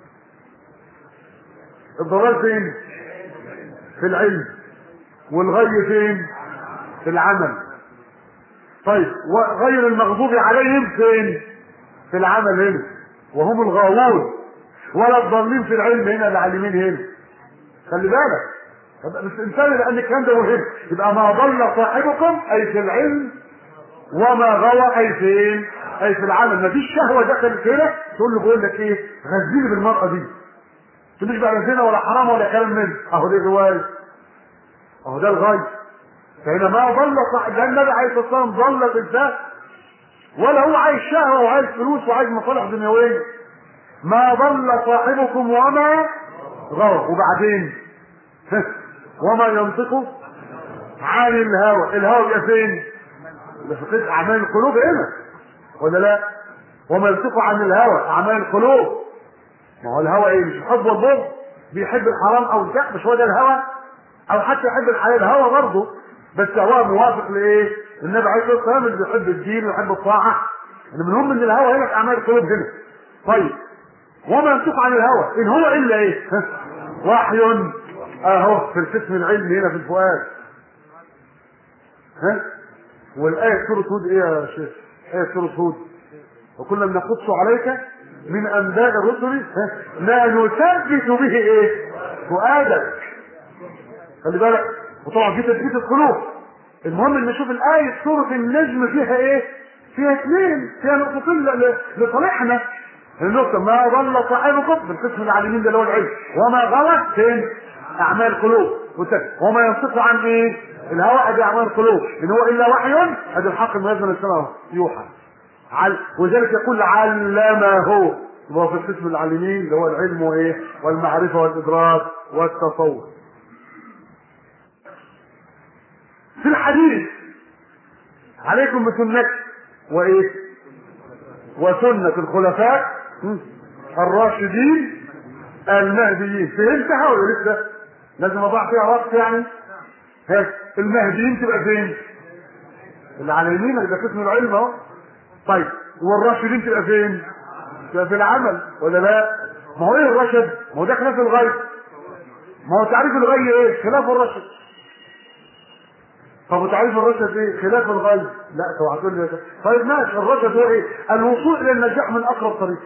الضلال فين؟ في العلم والغي فين؟ في العمل طيب وغير المغضوب عليهم فين؟ في العمل هنا وهم الغاوون ولا الضالين في العلم هنا العالمين هنا خلي بالك طب بس انتبه لان الكلام ده مهم يبقى ما ضل صاحبكم اي في العلم وما غوى اي فين؟ اي في العمل مفيش شهوه دخلت هنا تقول له بقول لك ايه غذيني بالمراه دي تقولش بقى لا زنا ولا حرام ولا كلام من اهو دي الروايه اهو ده الغايه فهنا ما ضل صاحب لان النبي عليه الصلاه والسلام ضل الانسان ولا هو عايز شهوه وعايز فلوس وعايز مصالح دنيويه ما ضل صاحبكم وما غوى وبعدين وما ينطق عن الهوى الهوى بيبقى فين؟ ده في قسم اعمال القلوب هنا ولا لا؟ وما ينطق عن الهوى اعمال القلوب ما هو الهوى ايه؟ مش الحب والبغض بيحب الحرام او الزق مش هو ده الهوى؟ او حتى يحب الحلال الهوى برضه بس هو موافق لايه؟ النبي عليه الصلاه والسلام اللي بيحب الدين ويحب الطاعه ان المهم ان الهوى هنا في اعمال القلوب هنا طيب وما ينطق عن الهوى ان هو الا ايه؟ ها؟ وحي اهو في القسم العلمي هنا في الفؤاد ها والايه سوره هود ايه يا شيخ؟ ايه سوره هود وكنا نقص عليك من انباء الرسل ها؟ ما نثبت به ايه؟ فؤادك خلي بالك وطبعا في تثبيت القلوب المهم ان نشوف الايه سوره النجم فيها ايه؟ فيها اثنين فيها نقطتين ل- ل- لصالحنا النقطة ما ضل صاحبكم بالقسم العالمين ده اللي هو العلم وما غلط فين؟ اعمال القلوب والتاني. وما ينطق عن ايه؟ الهوى ادي اعمال القلوب ان هو الا وحي ادي الحق المنزل من السماء يوحى عل... وذلك يقول علمه هو في القسم العالمين اللي هو العلم وايه؟ والمعرفة والادراك والتصور في الحديث عليكم بسنتي وايه وسنة الخلفاء الراشدين المهديين فهمتها ولا لسه؟ لازم اضيع فيها وقت يعني ها المهديين تبقى فين؟ اللي على يمينك ده قسم العلم اهو طيب والراشدين تبقى فين؟ تبقى في العمل ولا لا؟ ما هو ايه الرشد؟ ما هو ده خلاف الغي ما هو تعريف الغي ايه؟ خلاف الرشد طب وتعريف الرشد ايه؟ خلاف الغي لا طب هتقول لي طيب ماشي الرشد هو ايه؟ الوصول الى النجاح من اقرب طريق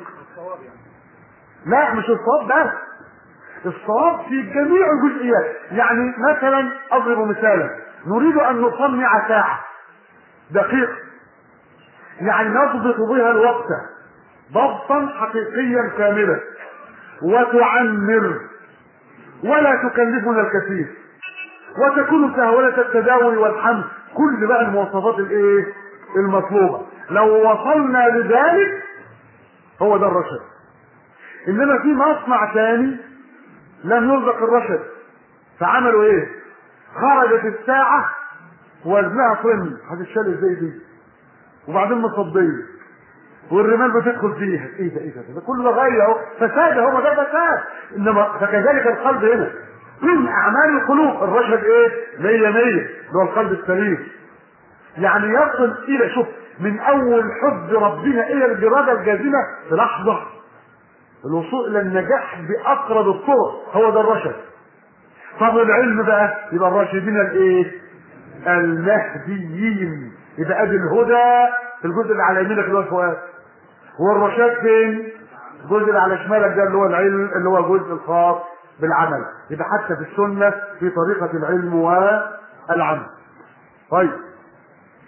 لا مش الصواب بس الصواب في جميع الجزئيات يعني مثلا اضرب مثالا نريد ان نصنع ساعه دقيقه يعني نضبط بها الوقت ضبطا حقيقيا كاملا وتعمر ولا تكلفنا الكثير وتكون سهولة التداول والحمل كل بقى المواصفات الايه المطلوبة لو وصلنا لذلك هو ده الرشد انما في مصنع ثاني لم يرزق الرشد فعملوا ايه خرجت الساعة وزنها طن هتتشال ازاي دي وبعدين مصدية والرمال بتدخل فيها ايه ده ايه ده ده كله غاية اهو فساد اهو ده فساد انما فكذلك القلب هنا من اعمال القلوب الرشد ايه مية مية اللي هو القلب السليم يعني يصل الى شوف من اول حب ربنا الى الاراده الجازمه في لحظه الوصول الى النجاح باقرب الطرق هو ده الرشد طب العلم بقى يبقى الراشدين الايه المهديين يبقى ادي الهدى في الجزء اللي على يمينك اللي هو الفؤاد والرشاد فين الجزء اللي على شمالك ده اللي هو العلم اللي هو الجزء الخاص بالعمل يبقى حتى في السنه في طريقه العلم والعمل طيب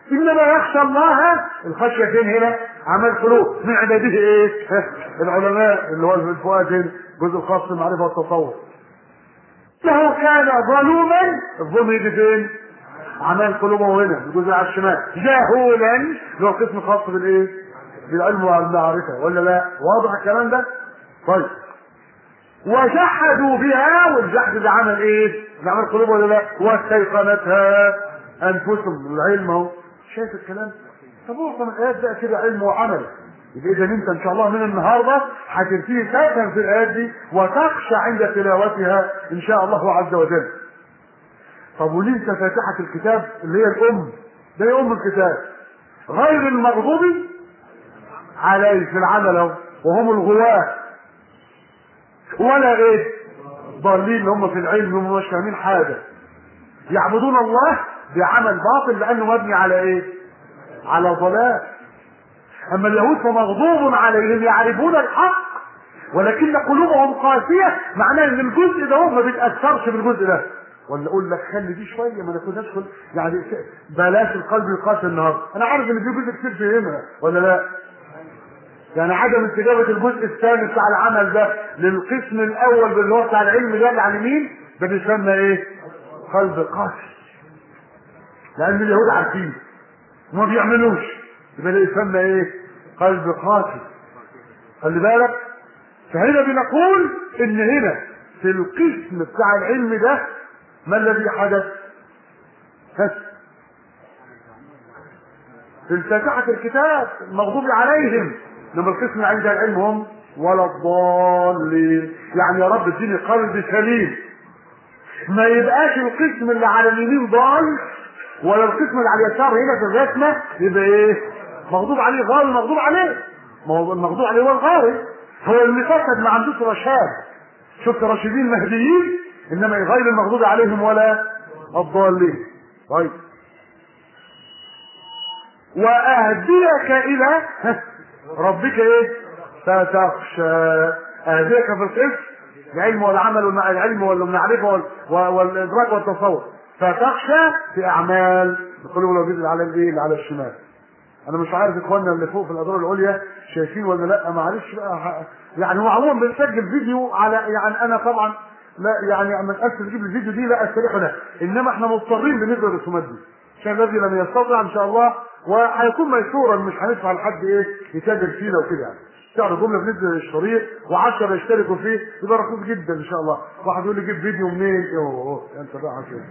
انما يخشى الله الخشيه فين هنا عمل قلوب من عباده ايه العلماء اللي هو الفؤاد هنا الجزء الخاص بالمعرفه والتصور له كان ظلوما الظلم يجي فين عمل قلوبه هنا الجزء على الشمال جهولا اللي هو القسم الخاص بالايه بالعلم والمعرفه ولا لا واضح الكلام ده طيب وجحدوا بها والجحد ده عمل ايه ده عمل قلوب ولا لا واستيقنتها انفسهم العلم اهو شايف الكلام طب معظم الايات بقى كده علم وعمل يبقى اذا انت ان شاء الله من النهارده هتبتدي تفهم في الايات دي وتخشى عند تلاوتها ان شاء الله عز وجل طب وليه فاتحه الكتاب اللي هي الام ده هي ام الكتاب غير المغضوب عليه في العمل اهو وهم الغواة ولا ايه ضالين اللي هم في العلم هم مش فاهمين حاجه يعبدون الله بعمل باطل لانه مبني على ايه على ضلال اما اليهود فمغضوب عليهم يعرفون الحق ولكن قلوبهم قاسيه معناه ان الجزء ده هو ما بيتاثرش بالجزء ده ولا اقول لك خلي دي شويه ما ناخدهاش كل يعني بلاش القلب يقاسي النهارده انا عارف ان في جزء كتير فهمها ولا لا يعني عدم استجابة الجزء الثاني بتاع العمل ده للقسم الأول اللي هو بتاع العلم ده اللي على اليمين ده بيسمى إيه؟ قلب قاسي. لأن اليهود عارفين وما بيعملوش يبقى ده يسمى إيه؟ قلب قاسي. خلي بالك فهنا بنقول إن هنا في القسم بتاع العلم ده ما الذي حدث؟ بس في فاتحة الكتاب المغضوب عليهم انما القسم عند العلم هم ولا الضالين يعني يا رب اديني قلب سليم ما يبقاش القسم اللي على اليمين ضال ولا القسم اللي على اليسار هنا في الرسمه يبقى ايه مغضوب عليه غار مغضوب عليه ما هو المغضوب عليه هو الغاري هو اللي فسد ما عندوش رشاد شفت راشدين مهديين انما غير المغضوب عليهم ولا الضالين طيب واهديك الى ربك ايه فتخشى اهديك في القسم العلم والعمل والمع... العلم والمعرفه وال... والادراك والتصور فتخشى في اعمال القلوب الوجود على الايه اللي على الشمال انا مش عارف اخواننا اللي فوق في الادوار العليا شايفين ولا لا معلش بقى يعني هو عموما بنسجل فيديو على يعني انا طبعا لا يعني اما نقفل نجيب الفيديو دي لا استريح له انما احنا مضطرين بالنسبه للرسومات دي عشان الذي لم يستطع ان شاء الله وهيكون ميسورا مش هندفع لحد ايه يتاجر فينا وكده يعني تعرض جمله بننزل الشريط و10 يشتركوا فيه يبقى رخيص جدا ان شاء الله واحد يقول لي جيب فيديو منين اوه انت بقى عشان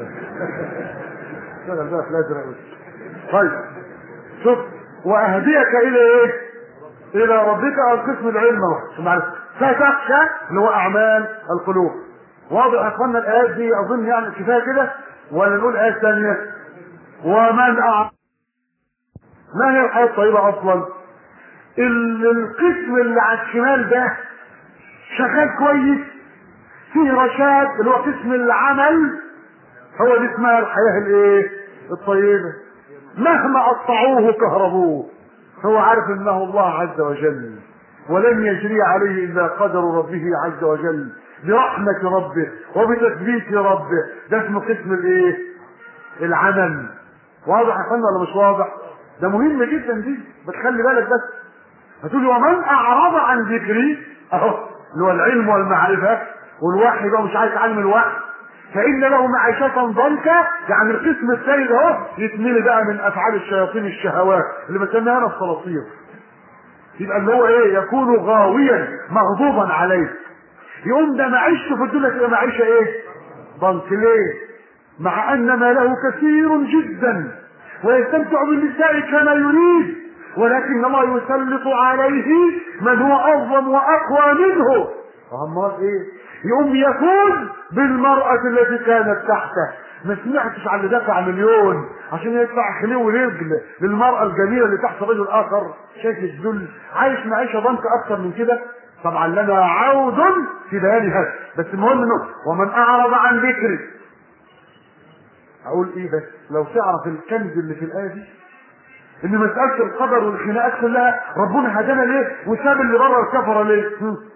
اشتغل بقى في الازرق طيب شوف واهديك الى ايه الى ربك القسم العلم معلش فتخشى اللي هو اعمال القلوب واضح يا اخوانا الايات دي اظن يعني كفايه كده ولا نقول ايه ثانيه ومن أعلم ما هي الحياة الطيبة أصلا؟ اللي القسم اللي على الشمال ده شغال كويس فيه رشاد اللي هو قسم العمل هو دي اسمها الحياة الايه؟ الطيبة مهما قطعوه كهربوه هو عارف انه الله عز وجل ولن يجري عليه الا قدر ربه عز وجل برحمة ربه وبتثبيت ربه ده اسمه قسم الايه؟ العمل واضح يا اخوانا ولا مش واضح؟ ده مهم جدا دي بتخلي بالك بس هتقولي ومن اعرض عن ذكري اهو اللي هو العلم والمعرفه والوحي بقى مش عايز يتعلم الوحي فان له معيشه ضنكا يعني القسم الثاني ده اهو يتملي بقى من افعال الشياطين الشهوات اللي بسميها انا الصراصير يبقى اللي هو ايه يكون غاويا مغضوبا عليه يقوم ده معيشته في الدنيا تبقى معيشه ايه ضنك ليه مع ان ماله كثير جدا ويستمتع بالنساء كما يريد ولكن الله يسلط عليه من هو اعظم واقوى منه امال ايه يقوم يفوز بالمرأة التي كانت تحته ما سمعتش على اللي دفع مليون عشان يدفع خليه ورجل للمرأة الجميلة اللي تحت رجل آخر شايف الذل عايش معيشة ضنك أكثر من كده طبعا لنا عود في بيان هذا بس المهم انه ومن أعرض عن ذكري اقول ايه بس لو تعرف الكنز اللي في الايه دي ان مساله القدر والخناقات كلها ربنا هدانا ليه وساب اللي بره الكفره ليه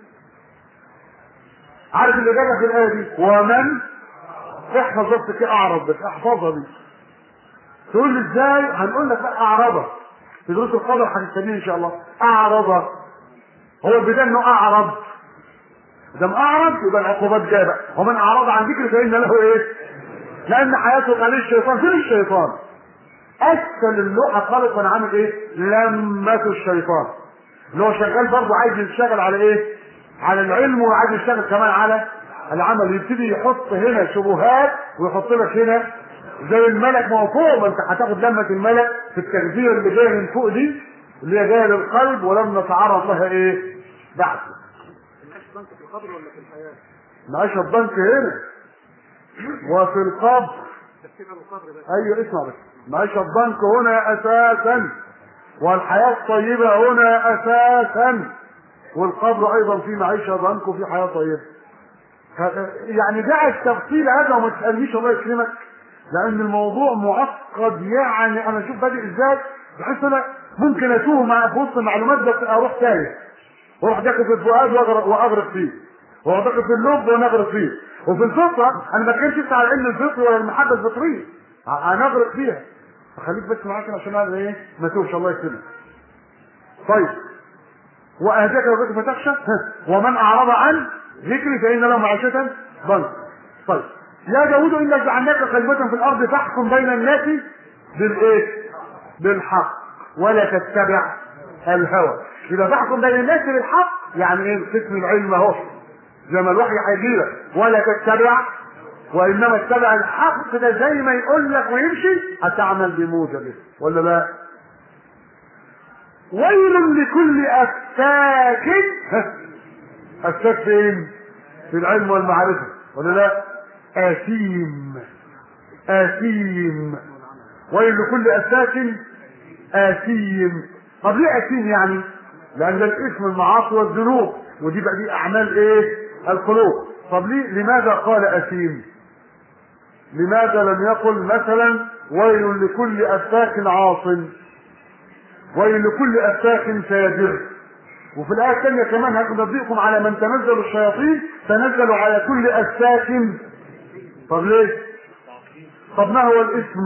عارف اللي جابها في الايه دي ومن احفظ بس كده اعرض بس احفظها دي تقول لي ازاي هنقول لك بقى اعرضه في دروس القدر هنستنيه ان شاء الله اعرضه هو البدايه انه اعرض دام اعرض يبقى العقوبات جايه بقى ومن اعرض عن ذكر فان له ايه لان حياته قليل الشيطان فين الشيطان اسفل اللوحه خالص وانا عامل ايه لمة الشيطان اللي هو شغال برضه عايز يشتغل على ايه على العلم وعايز يشتغل كمان على العمل يبتدي يحط هنا شبهات ويحط لك هنا زي الملك ما هو فوق ما انت هتاخد لمة الملك في التغذية اللي جاية من فوق دي اللي هي جاية للقلب ولم نتعرض لها ايه بعد معيشة البنك هنا وفي القبر ايوه اسمع بس معيشة البنك هنا اساسا والحياة الطيبة هنا اساسا والقبر ايضا في معيشة بنك وفي حياة طيبة يعني دع التفصيل هذا وما تسألنيش الله يكرمك لان الموضوع معقد يعني انا اشوف بادئ ازاي بحيث انا ممكن اتوه مع في وسط المعلومات بس اروح تايه واروح داخل في الفؤاد واغرق واغرق فيه واروح داخل في اللب ونغرق فيه وفي الفطره انا ما كانش على علم الفطر ولا المحبه الفطريه هنغرق فيها فخليك بس معاك عشان انا ايه ما توش الله يكرمك طيب واهداك ربك فتخشى ومن اعرض عن ذكري فان له معيشه ضنك طيب يا داود إنا جعلناك خليفة في الأرض فاحكم بين الناس بالإيه؟ بالحق ولا تتبع الهوى إذا تحكم بين الناس بالحق يعني إيه قسم العلم أهو زي ما الوحي هيجيلك ولا تتبع وإنما اتبع الحق ده زي ما يقول لك ويمشي هتعمل بموجبه ولا لا؟ ويل لكل أفاك أفاك فين؟ في العلم والمعرفة ولا لا؟ آثيم آثيم ويل لكل أساك آثيم طب ليه آثيم يعني؟ لأن ده الاسم المعاصي والذنوب ودي بقى دي أعمال إيه؟ القلوب طب ليه لماذا قال أثيم؟ لماذا لم يقل مثلا ويل لكل أفاك عاص ويل لكل أفاك فاجر وفي الآية الثانية كمان هننبئكم على من تنزل الشياطين تنزل على كل أفاك طب ليه؟ طب ما هو الاسم؟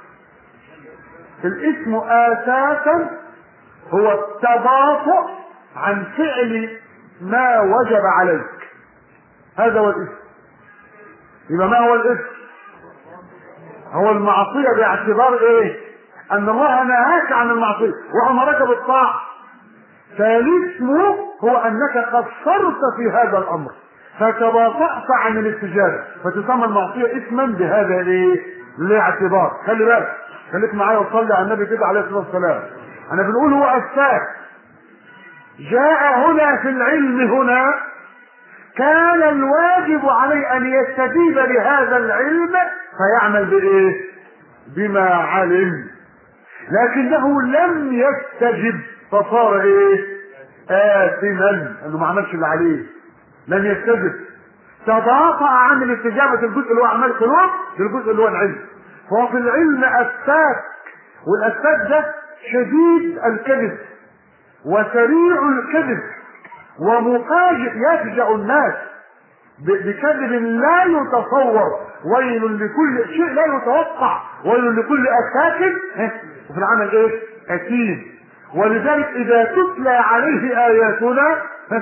الاسم اساسا هو التباطؤ عن فعل ما وجب عليك هذا هو الاسم يبقى ما هو الاسم؟ هو المعصية باعتبار ايه؟ ان الله نهاك عن المعصية وامرك بالطاعة فالاسم هو انك قصرت في هذا الامر فتباطأت عن الاستجابة فتسمى المعصية اسما بهذا الايه؟ الاعتبار خلي بالك خليك معايا وصلي على النبي كده عليه الصلاة والسلام انا بنقول هو أفاك جاء هنا في العلم هنا كان الواجب عليه ان يستجيب لهذا العلم فيعمل بايه بما علم لكنه لم يستجب فصار ايه آثما انه ما عملش اللي عليه لم يستجب تضاطأ عن الاستجابة الجزء اللي هو أعمال القلوب للجزء اللي هو العلم فهو في العلم أفاك والأفاك ده شديد الكذب وسريع الكذب ومفاجئ يفجأ الناس بكذب لا يتصور ويل لكل شيء لا يتوقع ويل لكل أفاك وفي العمل ايه؟ أكيد ولذلك إذا تتلى عليه آياتنا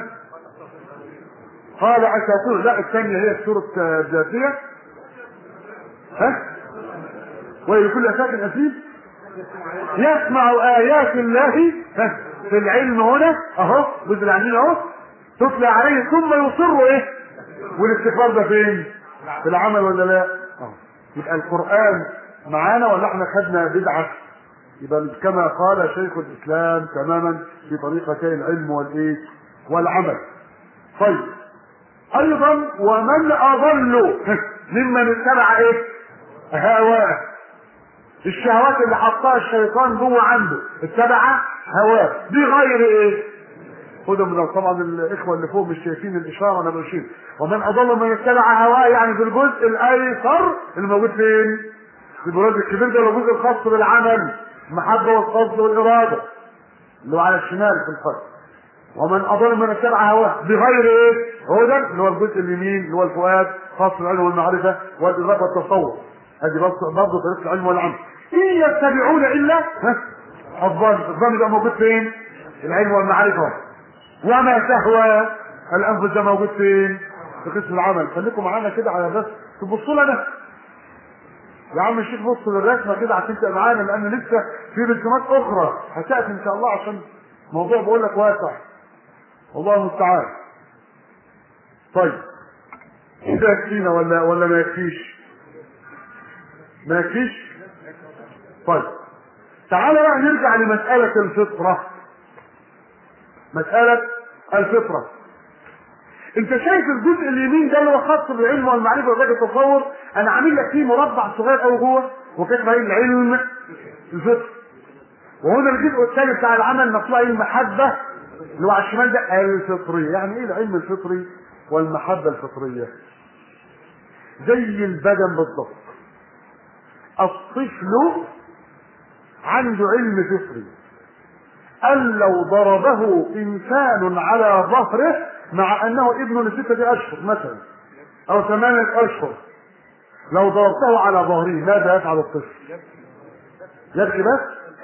قال أساطير لا الثانية هي سورة الجاثية ها ويل كل أساك أثيم يسمع آيات الله ها في العلم هنا أهو جزء العلمين أهو تتلى عليه ثم يصر إيه والاستكبار ده فين؟ في العمل ولا لا؟ أهو يبقى القرآن معانا ولا احنا خدنا بدعة؟ يبقى كما قال شيخ الإسلام تماما في طريقتي العلم والإيه؟ والعمل. طيب ايضا ومن اضل ممن اتبع ايه هواه الشهوات اللي حطها الشيطان جوه عنده اتبع هواه بغير ايه خدوا من طبعا الاخوه اللي فوق مش شايفين الاشاره وانا بشير ومن اضل من اتبع هواه يعني في الجزء الايسر اللي موجود فين في البراز الكبير ده الجزء الخاص بالعمل المحبه والقصد والاراده اللي هو على الشمال في الخط ومن اضل من اتبع هواه بغير ايه هدى اللي هو الجزء اليمين اللي هو الفؤاد خاص بالعلم والمعرفه والادراك والتصور هذه برضه طريقه العلم والعمل ان يتبعون الا ها الظن الظن يبقى موجود فين العلم والمعرفه وما تهوى الانفس ده موجود فين في قسم العمل خليكم معانا كده على بس تبصوا لنا يا عم الشيخ بص للرسمه كده عشان تبقى معانا لان لسه في رسومات اخرى هتاتي ان شاء الله عشان موضوع بقول لك واسع والله المستعان طيب ده يكفينا ولا ولا ما يكفيش ما يكفيش طيب تعالى بقى نرجع لمسألة الفطرة مسألة الفطرة انت شايف الجزء اليمين ده اللي هو خاص بالعلم والمعرفة وذاك التصور انا عامل لك فيه مربع صغير قوي جوه وكاتب عليه العلم الفطر وهنا الجزء الثاني بتاع العمل مطلوب عليه المحبة اللي هو على الشمال ده الفطرية يعني ايه العلم الفطري والمحبة الفطرية زي البدن بالضبط الطفل عنده علم فطري أن لو ضربه إنسان على ظهره مع أنه ابن لستة أشهر مثلا أو ثمانية أشهر لو ضربته على ظهره ماذا يفعل الطفل؟ يبكي بس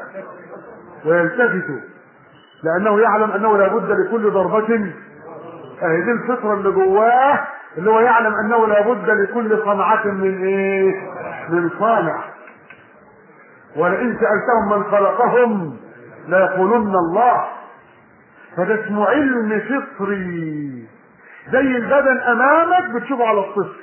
ويلتفت لأنه يعلم أنه لابد لكل ضربة أهي دي الفطرة اللي جواه اللي هو يعلم أنه لابد لكل صنعة من إيه؟ من صانع ولئن سألتهم من خلقهم ليقولن الله فده اسمه علم فطري زي البدن امامك بتشوفه على الطفل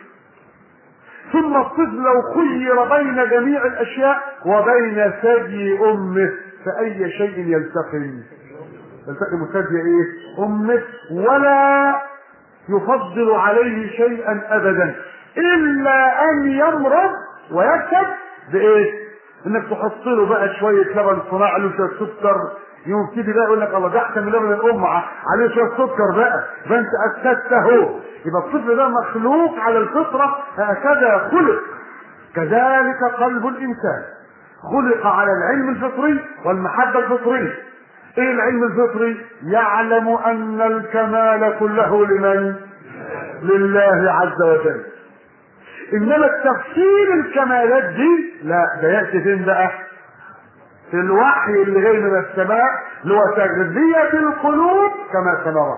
ثم الطفل لو خير بين جميع الاشياء وبين ثدي امه فاي شيء يلتقي يلتقي ثدي ايه امه ولا يفضل عليه شيئا ابدا الا ان يمرض ويكتب بايه انك تحط له بقى شويه لبن صناعي له شويه سكر يبتدي بقى يقول لك الله ده احسن من لبن الام عليه شويه سكر بقى ده انت افسدته يبقى الطفل ده مخلوق على الفطره هكذا خلق كذلك قلب الانسان خلق على العلم الفطري والمحبه الفطريه ايه العلم الفطري يعلم ان الكمال كله لمن لله عز وجل انما التفصيل الكمالات دي لا ده ياتي فين بقى في الوحي اللي جاي من السماء اللي هو تغذية القلوب كما سنرى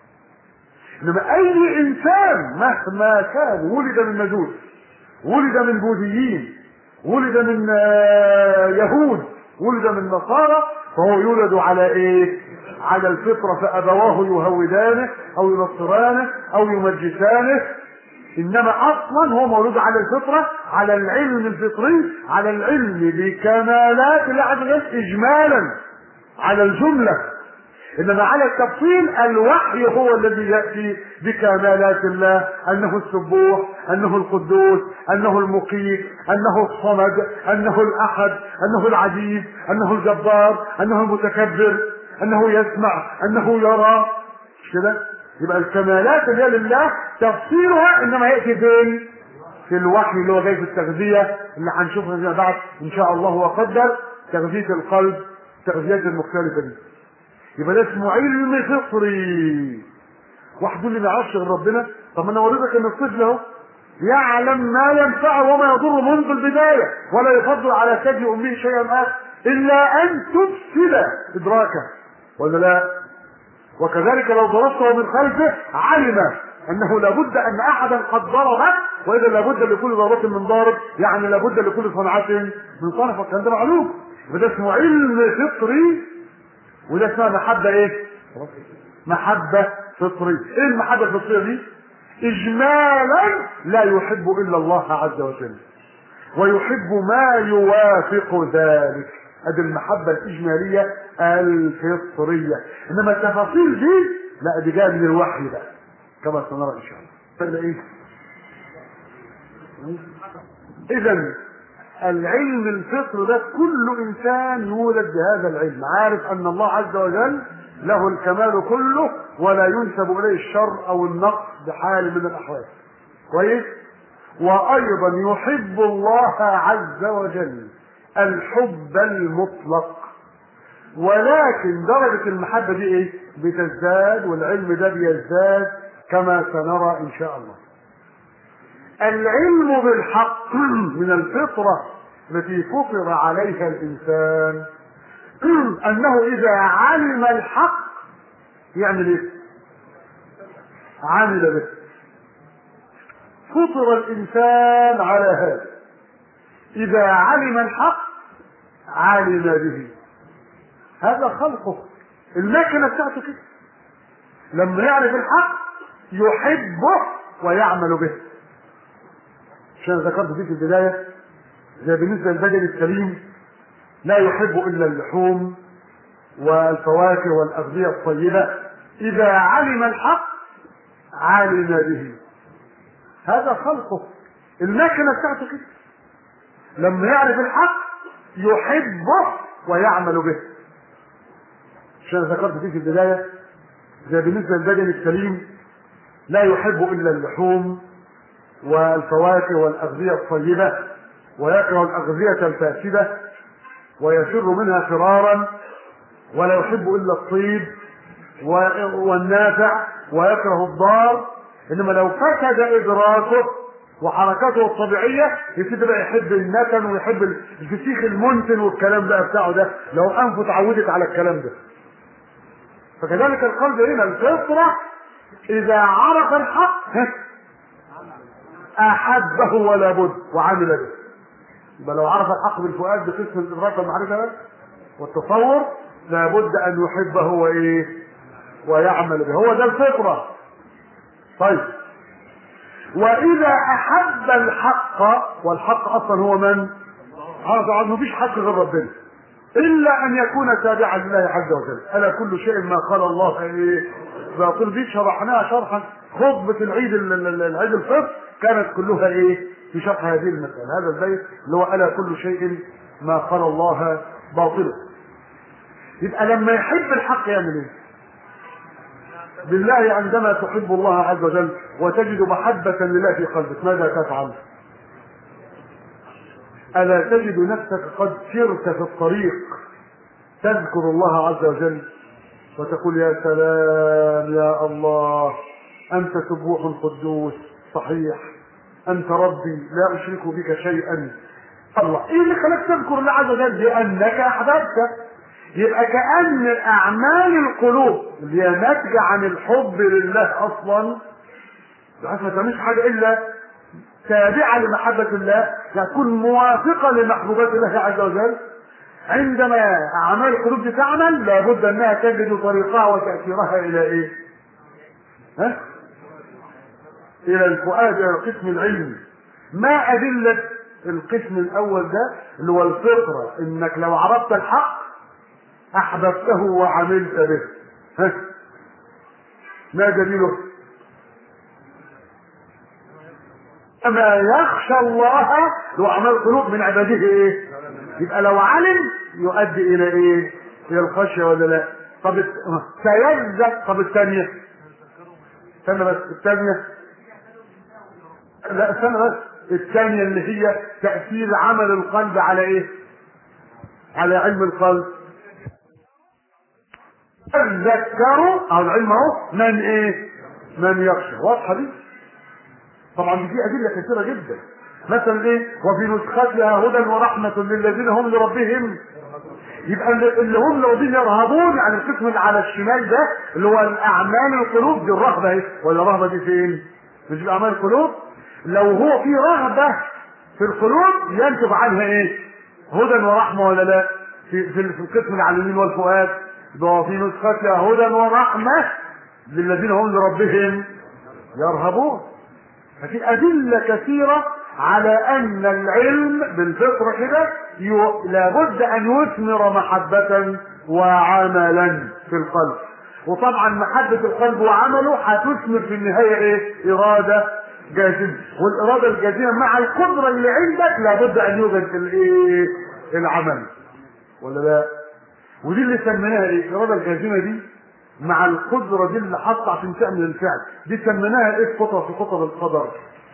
انما اي انسان مهما كان ولد من مجوس ولد من بوذيين ولد من يهود ولد من نصارى فهو يولد على ايه على الفطرة فابواه يهودانه او ينصرانه او يمجسانه انما اصلا هو مولود على الفطره على العلم الفطري على العلم بكمالات الله عز وجل اجمالا على الجمله انما على التفصيل الوحي هو الذي ياتي بكمالات الله انه السبوح انه القدوس انه المقيت انه الصمد انه الاحد انه العزيز انه الجبار انه المتكبر انه يسمع انه يرى مش كده يبقى الكمالات اللي هي لله تفسيرها انما ياتي فين؟ في الوحي اللي هو جاي في التغذيه اللي هنشوفها فيما بعد ان شاء الله وقدر تغذيه القلب التغذيات المختلفه دي. يبقى ده اسمه علم فطري. واحد يقول لي ما يعرفش غير ربنا طب انا اوريك ان الطفل اهو يعلم ما ينفعه وما يضره منذ البدايه ولا يفضل على ثدي امه شيئا اخر الا ان تفسد ادراكه ولا لا؟ وكذلك لو ضربته من خلفه علم انه لابد ان احدا قد ضربه واذا لابد لكل ضربة من ضارب يعني لابد لكل صنعة من صنع فالكلام ده معلوم وده اسمه علم فطري وده اسمها محبة ايه؟ محبة فطرية ايه المحبة الفطرية دي؟ اجمالا لا يحب الا الله عز وجل ويحب ما يوافق ذلك ادي المحبة الاجمالية الفطرية انما التفاصيل دي لا دي جايه من الوحي بقى كما سنرى ان شاء الله فلا ايه اذا العلم الفطر ده كل انسان يولد بهذا العلم عارف ان الله عز وجل له الكمال كله ولا ينسب اليه الشر او النقص بحال من الاحوال كويس وايضا يحب الله عز وجل الحب المطلق ولكن درجة المحبة دي ايه؟ بتزداد والعلم ده بيزداد كما سنرى ان شاء الله. العلم بالحق من الفطرة التي فطر عليها الانسان انه اذا علم الحق يعمل ايه عمل به فطر الانسان على هذا اذا علم الحق علم به هذا خلقه المكنه بتاعته كده لما يعرف الحق يحبه ويعمل به عشان ذكرت فيه في البدايه زي بالنسبه للبدن السليم لا يحب الا اللحوم والفواكه والاغذيه الطيبه اذا علم الحق علم به هذا خلقه المكنه بتاعته كده لما يعرف الحق يحبه ويعمل به عشان ذكرت فيه في البدايه زي بالنسبه للبدن السليم لا يحب الا اللحوم والفواكه والاغذيه الطيبه ويكره الاغذيه الفاسده ويفر منها فرارا ولا يحب الا الطيب والنافع ويكره الضار انما لو فسد ادراكه وحركاته الطبيعيه يبتدي بقى يحب النتن ويحب الفسيخ المنتن والكلام ده بتاعه ده لو انفه اتعودت على الكلام ده فكذلك القلب هنا الفطره اذا عرف الحق احبه ولا بد وعمل به يبقى لو عرف الحق بالفؤاد بقسم الادراك والمعرفه والتصور لابد ان يحبه وايه ويعمل به هو ده الفطره طيب واذا احب الحق والحق اصلا هو من هذا ما فيش حق غير ربنا الا ان يكون تابعا لله عز وجل الا كل شيء ما قال الله ايه باطل دي شرحناها شرحا خطبه العيد العيد الفطر كانت كلها ايه في شرح هذه المساله هذا البيت اللي هو الا كل شيء ما قال الله باطل يبقى لما يحب الحق يعمل ايه بالله عندما تحب الله عز وجل وتجد محبة لله في قلبك ماذا تفعل؟ ألا تجد نفسك قد سرت في الطريق تذكر الله عز وجل وتقول يا سلام يا الله أنت سبوح قدوس صحيح أنت ربي لا أشرك بك شيئا الله إيه اللي خلاك تذكر الله عز وجل لأنك أحببت يبقى كأن أعمال القلوب اللي هي ناتجة عن الحب لله أصلا بحيث ما تعملش حاجة إلا تابعة لمحبة الله يعني تكون موافقة لمحبوبات الله عز وجل عندما أعمال القلوب دي تعمل لابد أنها تجد طريقها وتأثيرها إلى إيه؟ ها؟ إلى الفؤاد إلى القسم العلمي ما أدلة القسم الأول ده اللي هو الفطرة إنك لو عرفت الحق احببته وعملت به ها ما دليله اما يخشى الله لو اعمال القلوب من عباده ايه يبقى لو علم يؤدي الى ايه الى الخشيه ولا لا طب سيزك طب الثانيه استنى بس الثانيه لا استنى بس الثانيه اللي هي تاثير عمل القلب على ايه على علم القلب تذكروا او العلم اهو من ايه من يخشى واضحه دي طبعا دي ادله كثيره جدا مثلا ايه وفي نسختها هدى ورحمه للذين هم لربهم يبقى اللي هم لربهم يرهبون يعني القسم اللي على الشمال ده اللي هو الاعمال القلوب دي الرهبه اهي ولا الرهبه دي فين؟ مش في اعمال القلوب لو هو في رهبه في القلوب ينتج عنها ايه؟ هدى ورحمه ولا لا؟ في في القسم اللي على اليمين والفؤاد وفي نسختها هدى ورحمة للذين هم لربهم يرهبون ففي أدلة كثيرة على أن العلم بالفطرة كده لابد أن يثمر محبة وعملا في القلب وطبعا محبة القلب وعمله هتثمر في النهاية ايه؟ إرادة جازمة والإرادة الجازمة مع القدرة اللي عندك لابد أن يوجد الايه؟ العمل ولا لا؟ ودي اللي سميناها ايه؟ الاراده الجازمه دي مع القدره دي اللي حاطه عشان تعمل الفعل، دي سميناها ايه في خطب في خطب القدر؟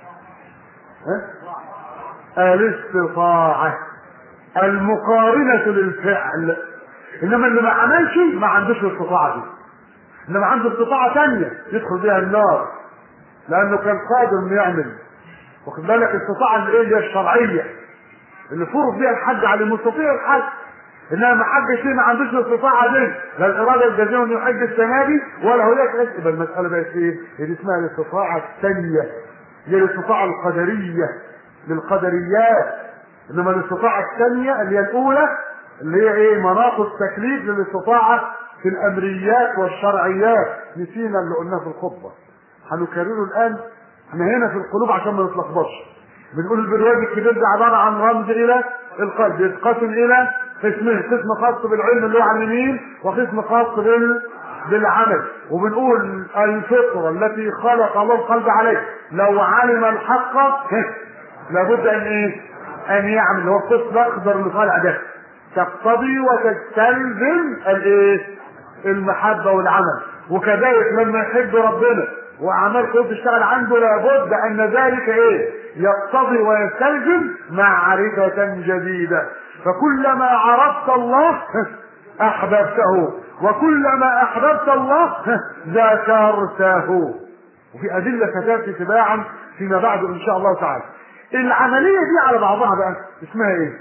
ها؟ الاستطاعه المقارنه للفعل انما اللي ما عملش ما عندوش الاستطاعه دي انما عنده استطاعه ثانيه يدخل بها النار لانه كان قادر انه يعمل واخد بالك الاستطاعه اللي ايه اللي هي الشرعيه اللي فرض بيها الحج على المستطيع الحج انما ما حجش ما عندوش الاستطاعه دي لا الاراده الجازمه انه يحج السنه دي ولا هو يحج يبقى المساله بقت ايه؟ هي دي اسمها الاستطاعه الثانيه هي الاستطاعه القدريه للقدريات انما الاستطاعه الثانيه اللي هي الاولى اللي هي ايه؟ مناط التكليف للاستطاعه في الامريات والشرعيات نسينا اللي قلناه في الخطبه هنكرره الان احنا هنا في القلوب عشان ما نتلخبطش بنقول البرواز الكبير ده عباره عن رمز الى القلب يتقسم الى قسمين قسم خاص بالعلم اللي هو على اليمين وقسم خاص بال بالعمل وبنقول الفطرة التي خلق الله القلب عليه لو علم الحق لابد ان ايه ان يعمل هو القسم الاخضر اللي طالع ده تقتضي وتستلزم الايه المحبة والعمل وكذلك لما يحب ربنا واعمال قلوب تشتغل عنده لابد ان ذلك ايه يقتضي ويستلزم معرفة جديدة فكلما عرفت الله احببته وكلما احببت الله ذكرته وفي ادله ستاتي تباعا فيما بعد ان شاء الله تعالى العمليه دي على بعضها بقى اسمها ايه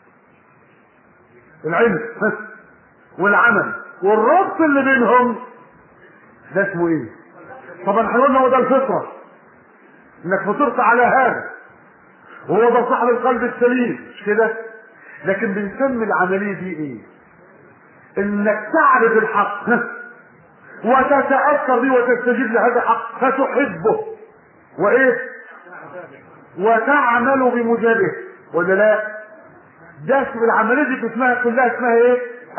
العلم والعمل والربط اللي بينهم ده اسمه ايه طبعا احنا قلنا هو ده الفطره انك فطرت على هذا وهو ده صاحب القلب السليم مش كده لكن بنسمي العمليه دي ايه انك تعرف الحق وتتاثر به وتستجيب لهذا الحق فتحبه وايه وتعمل بموجبه ولا لا ده اسم العمليه دي اسمها كلها اسمها ايه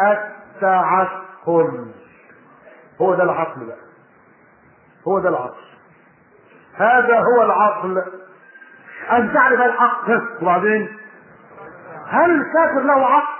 التعقل هو ده العقل بقى هو ده العقل هذا هو العقل ان تعرف الحق وبعدين هل الكافر له عقل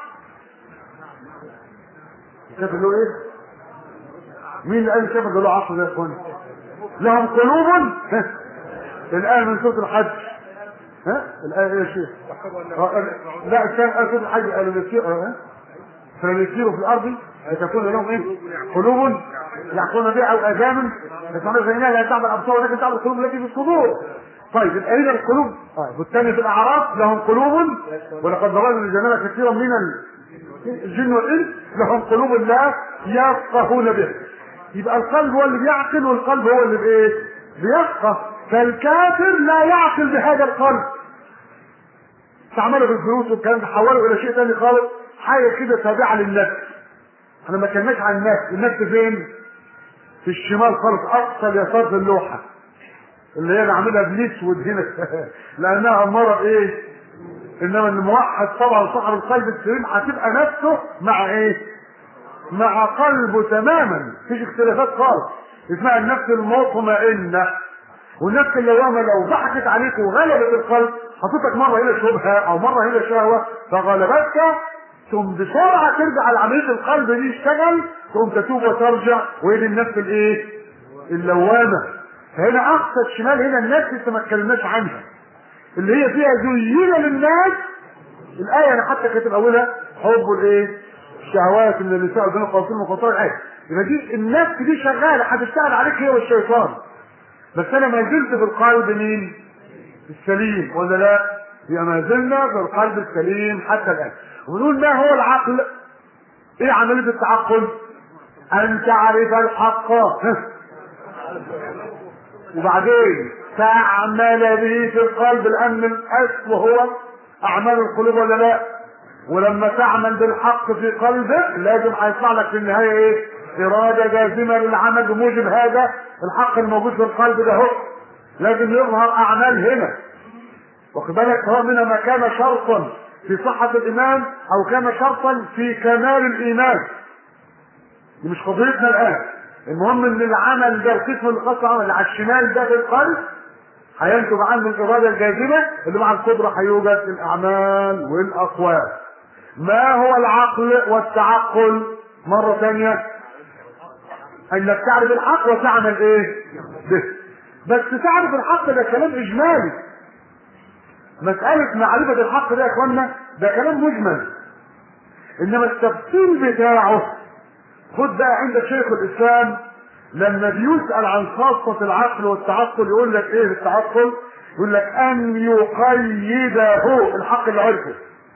الكافر له ايه مين اللي قال الكافر له عقل يا اخوان لهم قلوب الآية من سورة الحج ها الآية ايه يا شيخ لا كان آية سورة الحج قالوا يسيروا فليسيروا في الأرض لتكون لهم ايه قلوب يعقلون بها او اذان يسمعون زينها لا تعمل الابصار ولكن تعمل القلوب التي في الصدور طيب يبقى هنا القلوب طيب والثاني في الاعراف لهم قلوب ولقد ضربنا لجنانا كثيرا من الجن والانس لهم قلوب لا يفقهون بها يبقى القلب هو اللي بيعقل والقلب هو اللي بايه بيفقه فالكافر لا يعقل بهذا القلب استعمله في الفلوس والكلام ده حوله الى شيء ثاني خالص حاجه كده تابعه للنفس احنا ما كناش عن النفس النفس فين في الشمال خالص اقصى اليسار في اللوحه اللي هي عاملها بالاسود هنا لانها اماره بايه انما الموحد طبعا صاحب القلب السليم هتبقى نفسه مع ايه مع قلبه تماما مفيش اختلافات خالص اسمها النفس المطمئنه والنفس اللوامه لو ضحكت عليك وغلبت القلب حطيتك مره هنا شبهه او مره هنا شهوه فغلبتك ثم بسرعه ترجع لعمليه القلب دي يشتغل تقوم تتوب وترجع وهي دي النفس الايه؟ اللوامه فهنا اقصى الشمال هنا النفس لسه ما اتكلمناش عنها اللي هي فيها زين للناس الايه انا حتى كاتب اولها حب الايه؟ الشهوات من النساء بين القوسين وقطار العين يبقى دي النفس دي شغاله هتشتغل عليك هي والشيطان بس انا ما زلت في القلب مين؟ السليم ولا لا؟ يبقى ما زلنا في القلب السليم حتى الان ونقول ما هو العقل؟ ايه عمليه التعقل؟ ان تعرف الحق وبعدين تعمل به في القلب لان الاصل هو اعمال القلوب ولا لا؟ ولما تعمل بالحق في قلبك لازم هيطلع لك في النهايه ايه؟ اراده جازمه للعمل بموجب هذا الحق الموجود في القلب ده هو لازم يظهر اعمال هنا واخد بالك هو من ما كان شرطا في صحة الإيمان أو كان شرطا في كمال الإيمان دي مش قضيتنا الآن المهم إن العمل ده القسم اللي خاص اللي على الشمال ده في القلب هينتج عنه الإرادة الجازمة اللي مع القدرة هيوجد الأعمال والأقوال ما هو العقل والتعقل مرة ثانية انك تعرف الحق وتعمل ايه به بس تعرف الحق ده كلام اجمالي مسألة معرفة الحق ده يا اخوانا ده كلام مجمل انما التفصيل بتاعه خد بقى عندك شيخ الاسلام لما بيسأل عن خاصة العقل والتعقل يقول لك ايه التعقل يقول لك ان يقيده الحق اللي عرفه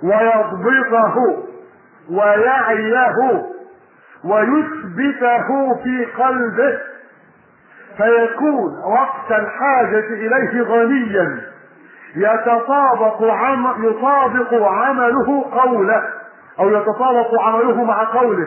ويضبطه ويعيه ويثبته في قلبه فيكون وقت الحاجة إليه غنيا يتطابق عم يطابق عمله قوله أو يتطابق عمله مع قوله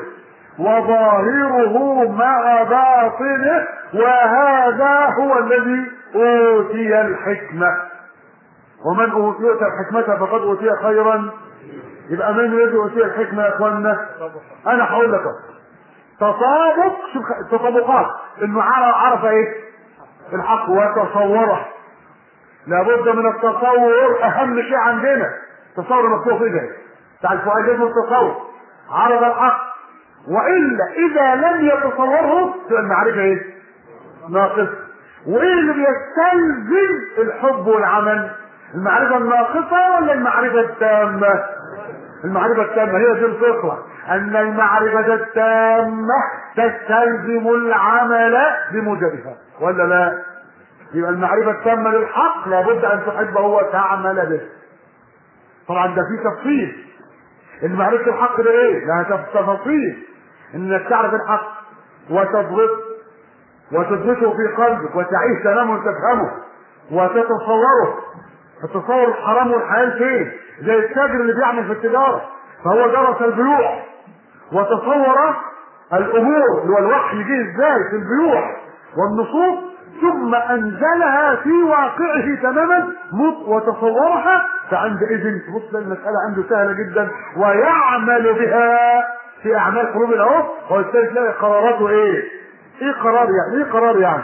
وظاهره مع باطنه وهذا هو الذي أوتي الحكمة ومن أوتي الحكمة فقد أوتي خيرا يبقى من الذي أوتي الحكمة يا إخواننا؟ أنا هقول لك تطابق شوف تطابقات إنه عرف إيه؟ الحق وتصوره لابد من التصور أهم شيء عندنا تصور مكتوب إيه ده؟ بتاع الفؤاد التصور عرف الحق والا اذا لم يتصوره تبقى المعرفه ايه؟ ناقصه وايه اللي بيستلزم الحب والعمل؟ المعرفه الناقصه ولا المعرفه التامه؟ المعرفه التامه هي دي الفطره ان المعرفه التامه تستلزم العمل بموجبها ولا لا؟ يبقى المعرفه التامه للحق لابد ان تحبه وتعمل به. طبعا ده فيه تفصيل ان معرفه الحق ده ايه؟ لها تفاصيل انك تعرف الحق وتضبط وتثبته في قلبك وتعيش تنام وتفهمه وتتصوره تتصور الحرام والحلال فين زي التاجر اللي بيعمل في التجاره فهو درس البيوع وتصور الامور اللي هو الوحي يجي ازاي في البيوع والنصوص ثم انزلها في واقعه تماما وتصورها فعندئذ تبص المساله عنده سهله جدا ويعمل بها في اعمال قلوب اهو وبالتالي تلاقي قراراته ايه؟ ايه قرار يعني؟ ايه قرار يعني؟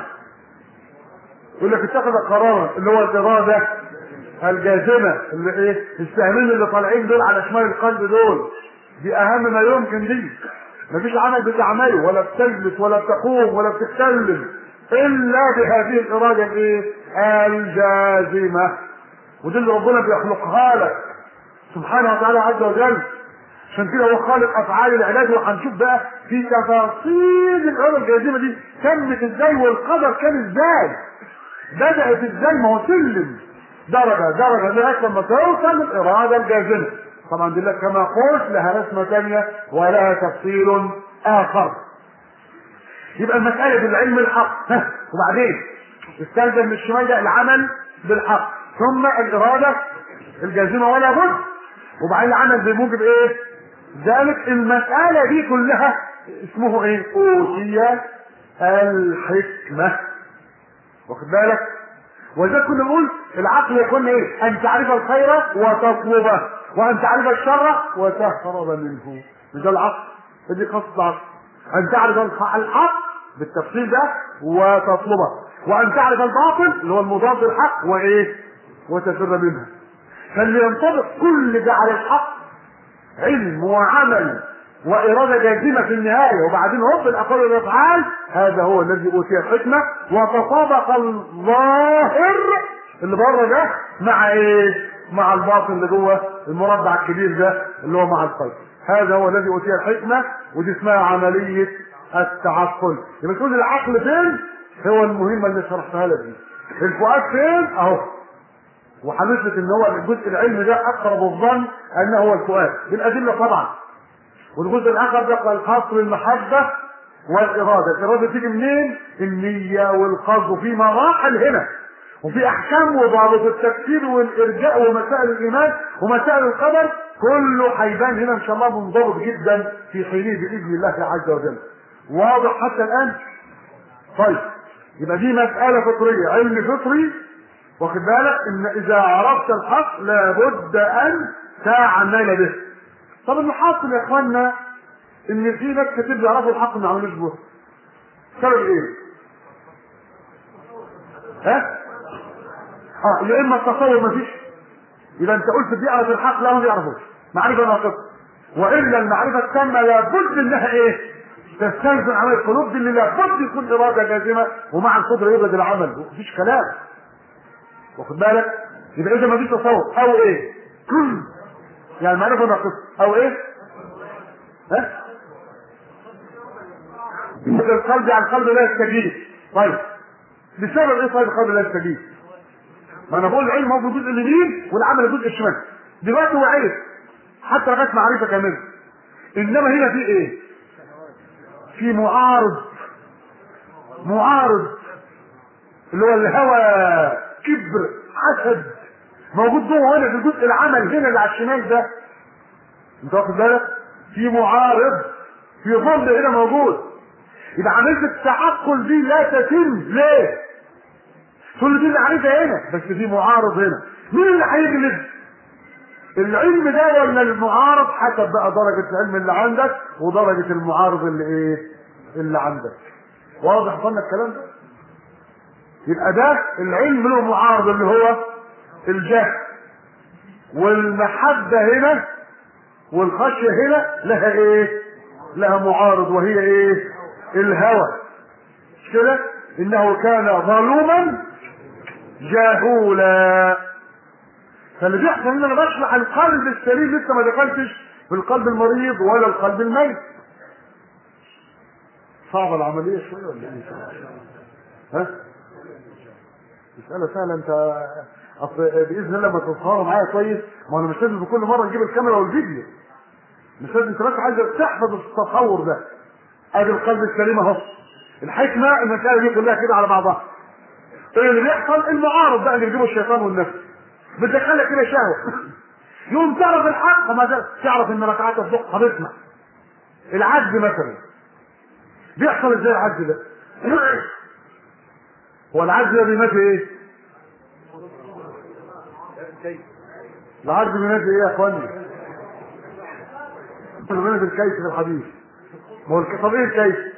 يقول لك اتخذ قرارا اللي هو الاراده الجازمه اللي ايه؟ السهمين اللي طالعين دول على شمال القلب دول دي اهم ما يمكن دي مفيش عمل بتعمله ولا بتجلس ولا بتقوم ولا بتتكلم الا بهذه الاراده الايه؟ الجازمه ودي اللي ربنا بيخلقها لك سبحانه وتعالى عز وجل عشان كده هو خالق افعال العلاج وهنشوف بقى في تفاصيل الاراده الجازمه دي تمت ازاي والقدر كان ازاي بدات ازاي ما هو سلم درجه درجه لغايه لما توصل الاراده الجازمه طبعا دي لك كما قلت لها رسمه ثانيه ولها تفصيل اخر يبقى المساله بالعلم الحق ها وبعدين استلزم من الشمال ده العمل بالحق ثم الاراده الجازمه ولا بد وبعدين العمل بموجب ايه؟ ذلك المسألة دي كلها اسمه ايه؟ أوتي الحكمة واخد بالك؟ ولذلك كنا نقول العقل يكون ايه؟ أن تعرف الخير وتطلبه وأن تعرف الشر وتهرب منه مش ده العقل دي قصة العقل أن تعرف الحق بالتفصيل ده وتطلبه وأن تعرف الباطل اللي هو المضاد للحق وإيه؟ وتفر منه فاللي ينطبق كل ده على الحق علم وعمل وإرادة جازمة في النهاية وبعدين هوب الأقوال والأفعال هذا هو الذي أوتي الحكمة وتطابق الظاهر اللي بره ده مع إيه؟ مع الباطن اللي جوه المربع الكبير ده اللي هو مع القلب هذا هو الذي أوتي الحكمة ودي اسمها عملية التعقل يبقى تقول العقل فين؟ هو المهمة اللي شرحتها لك دي الفؤاد فين؟ أهو وهنثبت ان هو الجزء العلمي ده اقرب الظن انه هو الفؤاد بالادله طبعا والجزء الاخر ده الخاص بالمحبه والاراده الاراده تيجي منين النيه والقصد وفي مراحل هنا وفي احكام وضابط التفسير والارجاء ومسائل الايمان ومسائل القدر كله هيبان هنا ان شاء الله منضبط جدا في حينه باذن الله عز وجل واضح حتى الان طيب يبقى دي مساله فطريه علم فطري واخد بالك ان اذا عرفت الحق لابد ان تعمل به طب الحاصل يا اخوانا ان في ناس كتير بيعرفوا الحق ما عملوش به سبب ايه؟ ها؟ اه يا اما التصور مفيش اذا انت قلت بيعرف الحق لا ما بيعرفوش معرفه ناقصه والا المعرفه التامه لابد انها ايه؟ تستلزم عمل القلوب دي اللي لابد يكون اراده جازمه ومع القدره يوجد العمل مفيش كلام واخد بالك يبقى اذا مفيش تصور او ايه يعني معرفه ناقصه او ايه ها القلب على القلب لا يستجيب طيب بسبب ايه طيب القلب لا يستجيب ما انا بقول العلم هو في الجزء اليمين والعمل الجزء الشمال دلوقتي هو عرف حتى لغايه معرفه كامله انما هنا في ايه في معارض معارض اللي هو الهوى كبر حسد موجود جوه هنا في الجزء العمل هنا اللي على الشمال ده انت واخد بالك في معارض في ظل هنا موجود يبقى عمليه التعقل دي لا تتم ليه كل دي اللي عارفها هنا بس في معارض هنا مين اللي هيغلب العلم ده ولا المعارض حسب بقى درجة العلم اللي عندك ودرجة المعارض اللي ايه اللي عندك واضح ظن الكلام ده يبقى ده العلم له معارض اللي هو الجهل والمحبة هنا والخشية هنا لها ايه لها معارض وهي ايه الهوى مش كده انه كان ظلوما جاهولا فاللي بيحصل ان انا بشرح القلب السليم لسه ما دخلتش في القلب المريض ولا القلب الميت صعبة العملية شوية ولا ايه؟ ها؟ مسألة سهلة انت اصل باذن الله لما تظهروا معايا كويس ما انا مش لازم كل مرة نجيب الكاميرا والفيديو مش لازم انت بس عايز تحفظ التصور ده ادي القلب السليم اهو الحكمة المسألة دي كلها كده على بعضها ايه اللي بيحصل المعارض بقى اللي بيجيبه الشيطان والنفس بتدخلك كده شهوة يوم تعرف الحق وما تعرف ان ركعات الضحى هتسمع العجز مثلا بيحصل ازاي العجز ده هو العجز ده بينافي ايه العجز بينافي ايه يا اخواني بينافي الكيس في الحديث ما هو طب ايه الكيس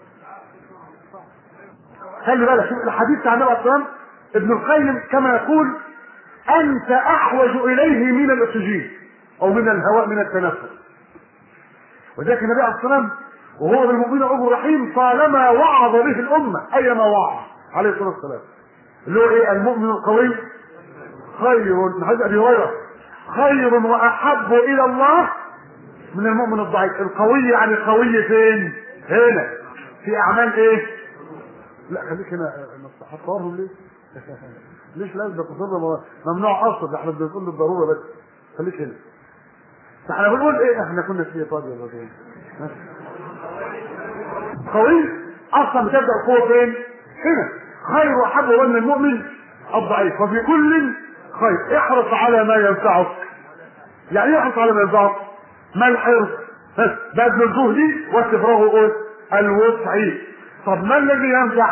خلي بالك شوف الحديث بتاع النبي عليه ابن القيم كما يقول انت احوج اليه من الاكسجين او من الهواء من التنفس وذلك النبي عليه الصلاه والسلام وهو بالمؤمنين رؤوف رحيم طالما وعظ به الامه ايما وعظ عليه الصلاه والسلام اللي هو ايه المؤمن القوي خير من حديث ابي هريره خير واحب الى الله من المؤمن الضعيف القوي يعني قوي فين هنا في اعمال ايه لا خليك هنا هتصورهم ليه ليش لازم تصر ممنوع اصلا ده احنا بنقول بالضروره بس خليك هنا احنا بنقول ايه احنا كنا في ايطاليا ولا فين قوي اصلا بتبدا القوه فين هنا خير واحب من المؤمن الضعيف وفي كل خير احرص على ما ينفعك يعني ايه احرص على ما ينفعك ما الحرص بذل الجهد واستفراغ الوسع طب ما الذي ينفع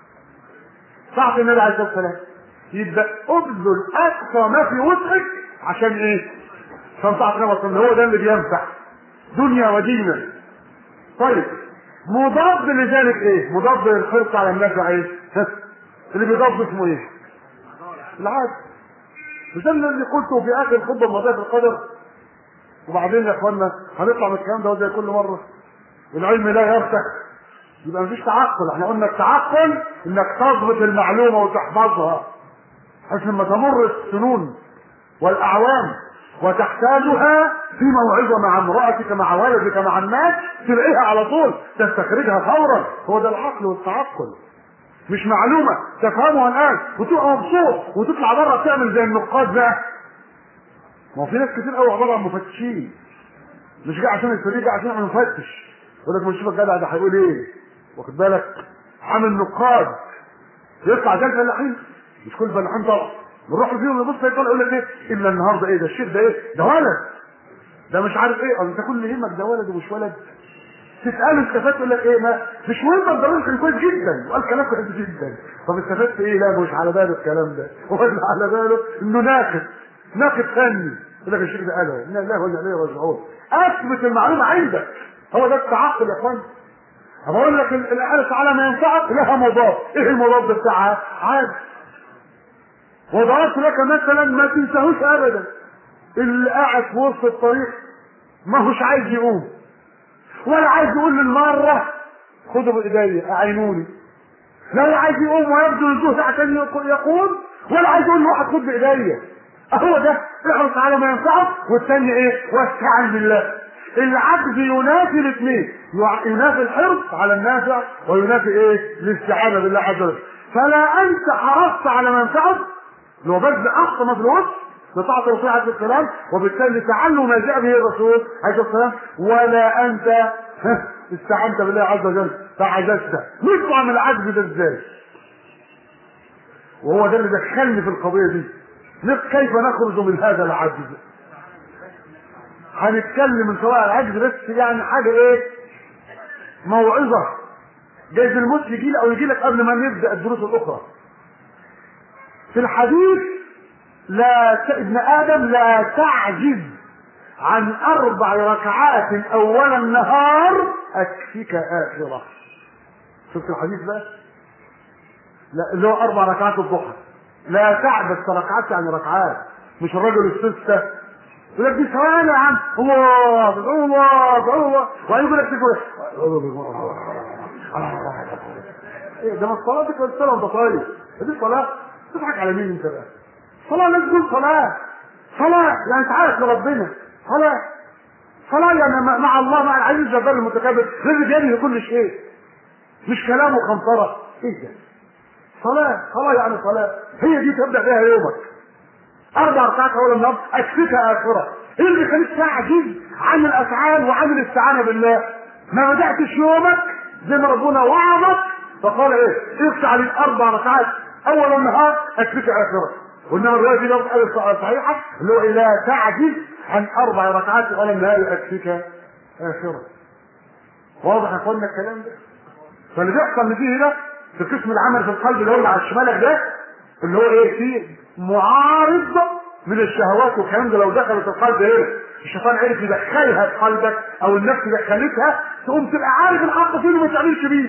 صعب النبي عليه الصلاه والسلام يبقى ابذل اقصى ما في وسعك عشان ايه تنفعك نفسك هو ده اللي بينفع دنيا ودينا طيب مضاد لذلك ايه مضاد للحرص على النفع ايه اللي بيضاد اسمه ايه العاد مش ده اللي قلته في اخر خطبه الماضيه في القدر وبعدين يا اخوانا هنطلع من الكلام ده زي كل مره العلم لا يفتح يبقى مفيش تعقل احنا قلنا التعقل انك تضبط المعلومه وتحفظها حيث لما تمر السنون والاعوام وتحتاجها في موعظه مع امراتك مع ولدك مع الناس تلاقيها على طول تستخرجها فورا هو ده العقل والتعقل مش معلومه تفهمها الان وتبقى مبسوط وتطلع بره تعمل زي النقاد بقى ما هو في ناس كتير قوي عباره عن مفتشين مش جاي عشان يستفيد جاي عشان مفتش يقول لك مش الجدع ده هيقول ايه واخد بالك عامل نقاد يطلع زي الفلاحين مش كل الفلاحين طبعا نروح فيهم نبص يطلع يقول لك ايه الا النهارده ايه ده الشيخ ده ايه ده ولد ده مش عارف ايه انت كل يهمك ده ولد ومش ولد تساله استفدت يقول لك ايه ما مش مهم الضروري كان كويس جدا وقال كلام كويس جدا طب استفدت ايه لا مش على باله الكلام ده هو اللي على باله انه ناقد ناقد فني يقول لك الشيخ ده قاله لا لا ولا عليه راجعون اثبت المعلومه عندك هو ده التعقل يا اخوان بقول لك الحرص على ما ينفعك لها مضاد ايه المضاد بتاعها عاد وضربت لك مثلا ما تنساهوش ابدا اللي قاعد في وسط الطريق ما هوش عايز يقوم ولا عايز يقول للمرة خدوا بايديا اعينوني لا عايز يقوم ويبذل الجهد عشان يقوم ولا عايز يقول له خد بايديا هو ده احرص على ما ينفعك والثاني ايه واستعن بالله العجز ينافي الاثنين ينافي الحرص على النافع وينافي ايه الاستعانه بالله عز وجل فلا انت حرصت على منفعك لو بذل اقصى ما في الوسط لطاعة الرسول عليه الصلاة والسلام وبالتالي لتعلم ما جاء به الرسول عليه الصلاة والسلام ولا أنت ها، استعنت بالله عز وجل فعجزت نطلع من العجز ده ازاي؟ وهو ده اللي دخلني في القضية دي نف- كيف نخرج من هذا العجز؟ هنتكلم من سواء العجز بس يعني حاجة ايه؟ موعظة جايز الموت يجي لك او يجي لك قبل ما نبدا الدروس الاخرى في الحديث لا ت... ابن ادم لا تعجز عن اربع ركعات اول النهار اكفيك اخره شفت الحديث بقى لا اللي هو اربع ركعات الضحى لا تعبس ركعات يعني ركعات مش الرجل الستة يقول لك دي ثواني يا عم الله ادعو الله ادعو الله وبعدين يقول لك تقول ايه ده ما الصلاة دي كانت صلاة وانت طاير دي صلاة تضحك على مين انت بقى؟ صلاة لازم تكون صلاة صلاة يعني تعالى لربنا صلاة صلاة يعني مع- مع الله مع العزيز الجبار المتكبر الذي بيده كل شيء مش كلام وخنطرة ايه ده؟ صلاة صلاة يعني صلاة هي دي تبدأ فيها يومك أربع ركعات أول النهار أكفيك آخرة إيه اللي يخليك تعجز عن الأفعال وعن الاستعانة بالله ما بدأتش يومك زي ما ربنا وعظك فقال إيه افتح عليك أربع ركعات أول النهار أكفيك آخرة وإنما الرواية دي لو قالت صحيحة اللي هو إيه لا تعجز عن أربع ركعات أول النهار أكفيك آخرة واضح يا اخوانا الكلام ده فاللي بيحصل اللي فيه هنا في قسم العمل في القلب اللي هو اللي على شمالك ده اللي هو ايه فيه معارض من الشهوات والكلام ده لو دخلت القلب هنا الشيطان عرف يدخلها في قلبك او النفس دخلتها تقوم تبقى عارف الحق فين وما تعملش بيه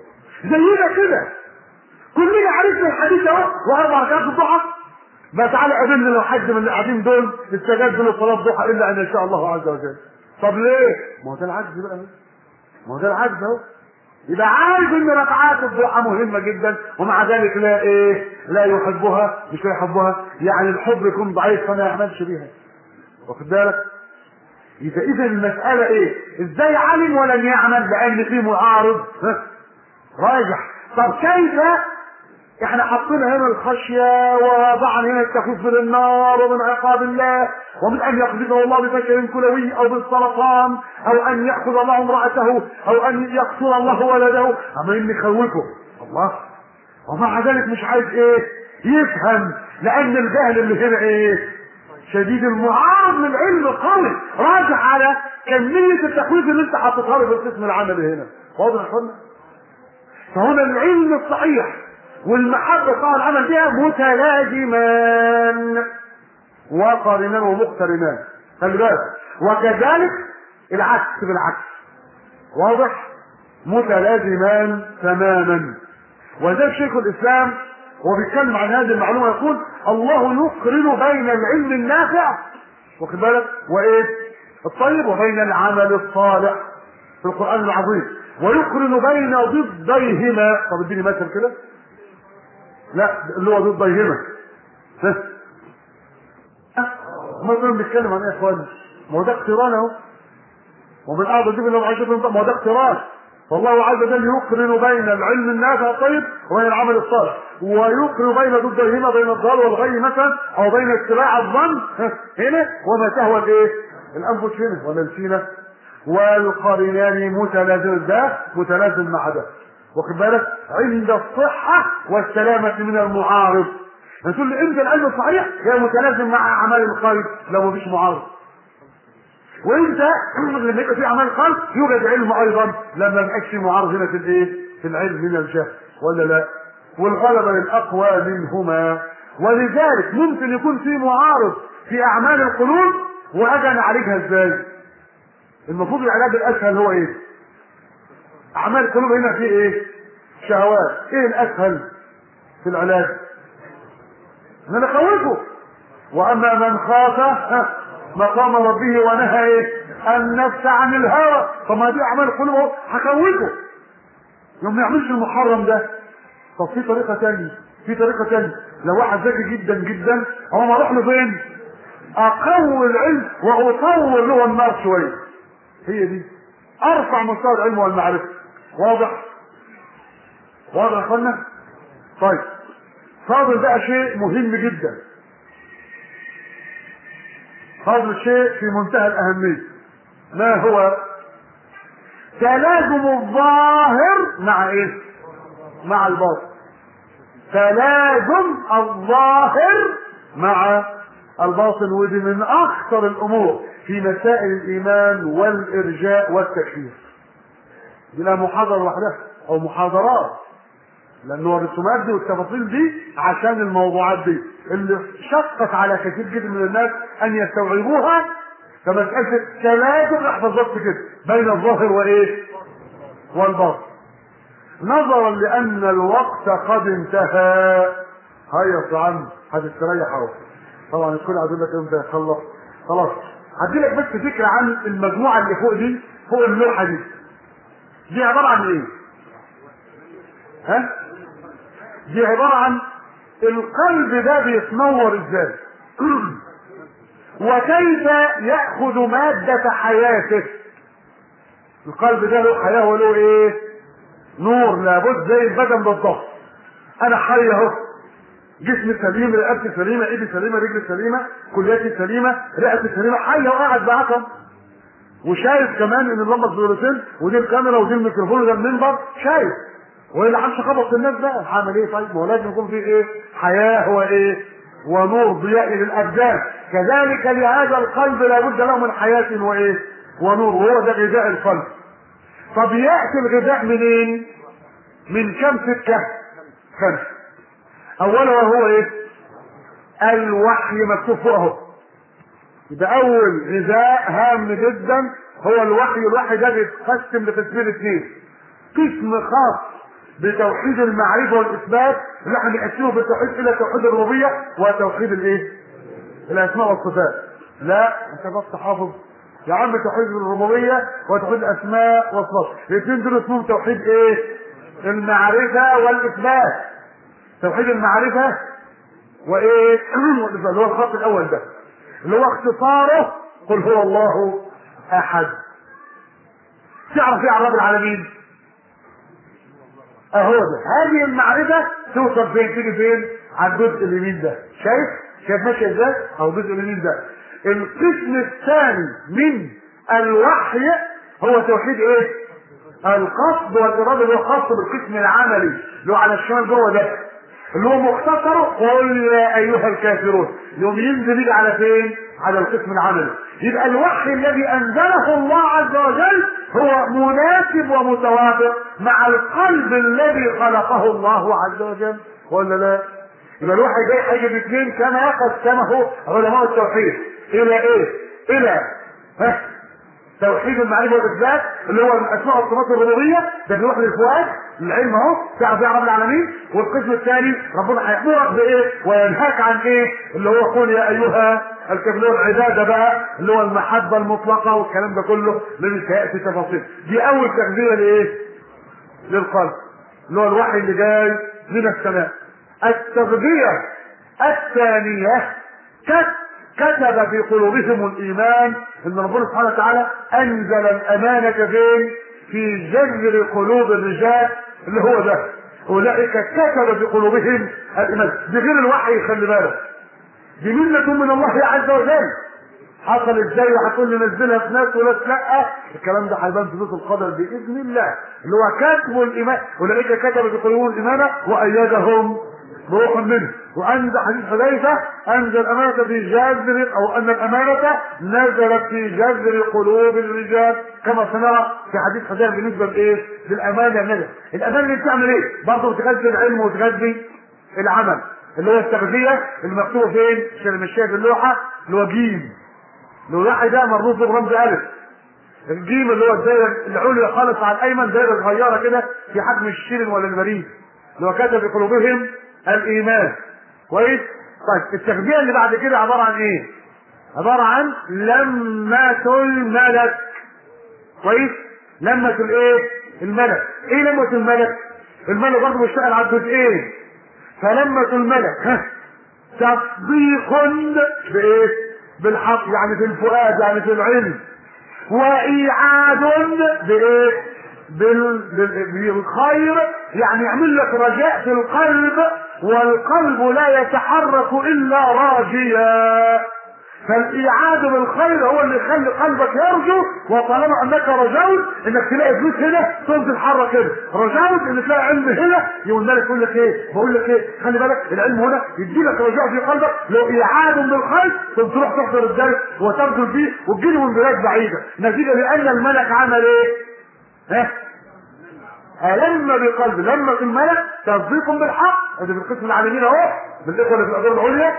زينا كده كلنا عرفنا الحديث اهو واربع ركعات الضحى ما تعالى قابلنا لو حد من اللي قاعدين دول استجاب له صلاه ضحى الا ان يشاء الله عز وجل طب ليه؟ ما هو ده العجز بقى ما هو ده العجز اهو يبقى عارف ان ركعات الضحى مهمه جدا ومع ذلك لا ايه لا يحبها مش لا يحبها يعني الحب يكون ضعيف فما يعملش بيها واخد بالك اذا اذا المساله ايه ازاي علم ولم يعمل لان في معارض ها؟ راجح طب كيف احنا حطينا هنا الخشية ووضعنا هنا التخويف من النار ومن عقاب الله ومن ان يقذفه الله بفشل كلوي او بالسرطان او ان ياخذ الله امرأته او ان يقتل الله ولده عمالين نخوفه الله ومع ذلك مش عايز ايه يفهم لان الجهل اللي هنا ايه شديد المعارض للعلم قوي راجع على كمية التخويف اللي انت حاططها له في القسم العملي هنا واضح يا اخوانا فهنا العلم الصحيح والمحبة طبعا العمل بها متلازمان وقارنان ومقترنان خلي بالك وكذلك العكس بالعكس واضح متلازمان تماما وذلك شيخ الاسلام وهو بيتكلم عن هذه المعلومه يقول الله يقرن بين العلم النافع واخد بالك وايه الطيب وبين العمل الصالح في القران العظيم ويقرن بين ضديهما طب اديني مثل كده لا اللي هو ضديهما ها مثلا بيتكلم عن ايه يا اخوان ما هو ده اقتران اهو ومن اعظم دي اللي عايشين ما هو ده اقتران فالله عز وجل يقرن بين العلم النافع الطيب وبين العمل الصالح ويقرن بين ضديهما بين الضلال والغي مثلا او بين اتباع الظن ها، هنا وما تهوى الايه الانفس هنا ولا نسينا والقرينان متلازم ده متلازم مع ده واخد بالك عند الصحة والسلامة من المعارض تقول لي امتى العلم الصحيح هي متلازم مع اعمال القلب لو مفيش معارض وامتى لما يبقى في اعمال قلب يوجد علم ايضا لما ما يبقاش في معارض هنا في الايه في العلم من الجهل ولا لا والغلبة للاقوى منهما ولذلك ممكن يكون في معارض في اعمال القلوب واجي انا اعالجها ازاي المفروض العلاج الاسهل هو ايه اعمال القلوب هنا في ايه شهوات ايه الاسهل في العلاج ان انا اخوفه واما من خاف ها، مقام ربه ونهى ايه النفس عن الهوى طب ما دي اعمال القلوب اهو هخوفه يوم ما يعملش المحرم ده طب في طريقه تانية في طريقه تانية لو واحد ذكي جدا جدا هو ما اروح له فين اقوي العلم واطور له النار شويه هي دي ارفع مستوى العلم والمعرفه واضح واضح يا اخوانا طيب فاضل بقى شيء مهم جدا فاضل شيء في منتهى الأهمية ما هو تلازم الظاهر مع ايه مع الباطن تلازم الظاهر مع الباطن ودي من اخطر الامور في مسائل الايمان والارجاء والتكفير دي لها محاضره لوحدها او محاضرات لانه الرسومات دي والتفاصيل دي عشان الموضوعات دي اللي شقت على كثير جدا من الناس ان يستوعبوها فمسألة التلازم احفظت كده بين الظاهر وايه والباطن نظرا لان الوقت قد انتهى هيا يا عم هتستريح اهو طبعا الكل عايز لك امتى يخلص خلاص هدي لك بس فكره عن المجموعه اللي فوق دي فوق اللوحه دي دي عباره عن ايه ها دي عباره عن القلب ده بيتنور ازاي وكيف ياخذ ماده حياته القلب ده له حياه وله ايه نور لابد زي البدن بالضبط انا حي اهو جسمي سليم رقبتي سليمه ايدي سليمه رجلي سليمه كلياتي سليمه رئتي سليمه حي وقاعد معاكم وشايف كمان ان اللمبه فلوريسنت ودي الكاميرا ودي الميكروفون وده المنبر شايف والا همشي خبط الناس بقى هعمل ايه طيب ما هو لازم يكون في ايه حياه وايه ونور ضياء للابدان كذلك لهذا القلب لابد له من حياه وايه ونور وهو ده غذاء القلب طب ياتي الغذاء منين من كم سكه خمسه اولا وهو ايه الوحي مكتوب فوق اهو يبقى اول غذاء هام جدا هو الوحي الوحي ده بيتقسم لقسمين اثنين قسم خاص بتوحيد المعرفه والاثبات اللي احنا بنقسمه بالتوحيد الى توحيد الربوبيه وتوحيد الايه الاسماء والصفات لا انت بس حافظ يا عم توحيد الربوبيه وتوحيد الاسماء والصفات الاثنين دول اسمهم توحيد ايه المعرفه والاثبات توحيد المعرفه وايه اللي هو الخط الاول ده اللي هو اختصاره قل هو الله احد تعرف ايه عن رب العالمين اهو ده هذه المعرفه توصل فين تيجي فين على الجزء اليمين ده شايف شايف ماشي ازاي اهو الجزء اليمين ده القسم الثاني من الوحي هو توحيد ايه القصد والاراده اللي هو خاص بالقسم العملي اللي هو على الشمال جوه ده اللي هو مختصره قل يا ايها الكافرون يوم ينزل يجي على فين على القسم العملي يبقى الوحي الذي انزله الله عز وجل هو مناسب ومتوافق مع القلب الذي خلقه الله عز وجل ولا لا يبقى الوحي جاي حاجه باثنين كما قسمه علماء التوحيد الى ايه الى ها توحيد المعرفه والاثبات اللي هو الاسماء والصفات الربوبيه ده بيروح للفؤاد العلم اهو تعرف يا رب العالمين والقسم الثاني ربنا هيامرك بايه وينهاك عن ايه اللي هو قول يا ايها الكافرون عباده بقى اللي هو المحبه المطلقه والكلام ده كله اللي سياتي تفاصيل دي اول تغذيه لايه؟ للقلب اللي هو الوحي اللي جاي من السماء التغذيه الثانيه كتب في قلوبهم الايمان ان ربنا سبحانه وتعالى انزل الامانه فين؟ في جذر قلوب الرجال اللي هو ده اولئك كتب في قلوبهم الايمان دي غير الوحي خلي بالك دي منة من الله عز وجل حصل ازاي وهتقول لي نزلها في ناس وناس لا الكلام ده هيبان في نص القدر باذن الله اللي هو كتب الايمان اولئك كتب في قلوبهم الايمان وايدهم بروح منه وعند حديث حذيفه انزل الامانه في جذر او ان الامانه نزلت في جذر قلوب الرجال كما سنرى في حديث حذيفه بالنسبه لايه؟ للامانه نزل الامانه اللي بتعمل ايه؟ برضه بتغذي العلم وتغذي العمل اللي هو التغذيه اللي مكتوبه فين؟ عشان مش شايف اللوحه اللي هو جيم اللوحه ده مربوط برمز الف الجيم اللي هو الدايره العليا خالص على الايمن دايره صغيره كده في حجم الشيرن ولا البريد اللي هو كتب في قلوبهم الايمان كويس طيب التغذيه اللي بعد كده عباره عن ايه عباره عن لمة الملك كويس لمة الايه الملك ايه لمة الملك الملك برضه بيشتغل على الجزئين فلمة الملك ها تصديق بايه بالحق يعني في الفؤاد يعني في العلم وايعاد بايه بال... بال... بالخير يعني يعمل لك رجاء في القلب والقلب لا يتحرك الا راجيا فالايعاد بالخير هو اللي يخلي قلبك يرجو وطالما انك رجوت انك تلاقي فلوس هنا تقوم تتحرك كده رجوت ان تلاقي علم هنا يقول الملك يقول لك ايه بقول لك ايه خلي بالك العلم هنا يدي لك رجاء في قلبك لو ايعاد بالخير ثم تروح تحضر الدرس وتبذل فيه وتجيله من بلاد بعيده نتيجه لان الملك عمل ايه؟ ها؟ ألم بقلب لما الملك تصديق بالحق ادي في القسم العالمين اهو بالاخوه اللي في الادوار العليا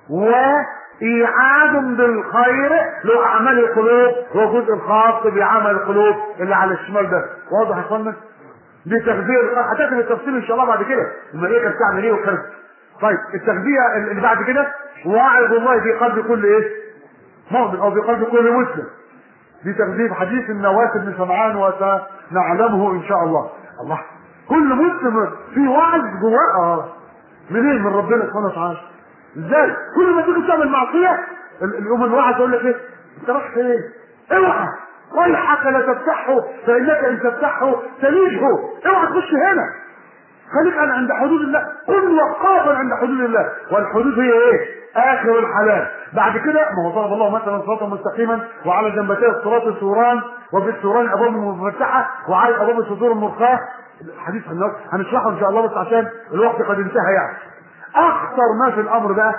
وايعاد بالخير له اعمال القلوب هو الجزء الخاص بعمل القلوب اللي على الشمال ده واضح يا اخوانا دي تغذيه هتاخد التفصيل ان شاء الله بعد كده الملائكه بتعمل ايه والكلام طيب التغذيه اللي بعد كده واعظ الله في قلب كل ايه مؤمن او في قلب كل مسلم دي تغذيه حديث النواس بن سمعان وسنعلمه ان شاء الله الله كل مسلم في وعظ جواه اه منين من ربنا سبحانه وتعالى ازاي كل ما تيجي تعمل معصيه ال- اليوم الواحد يقول لك ايه انت رايح فين اوعى ويحك لا تفتحه فانك ان تفتحه تليجه اوعى تخش هنا خليك عن عند حدود الله كن وقافا عند حدود الله والحدود هي ايه اخر الحلال بعد كده ما هو ضرب الله مثلا صراطا مستقيما وعلى جنبتي الصراط سوران وفي السوران ابواب مفتحه وعلى ابواب الصدور المرخاه حديث الناس هنشرحه ان شاء الله بس عشان الوقت قد انتهى يعني اخطر ما في الامر ده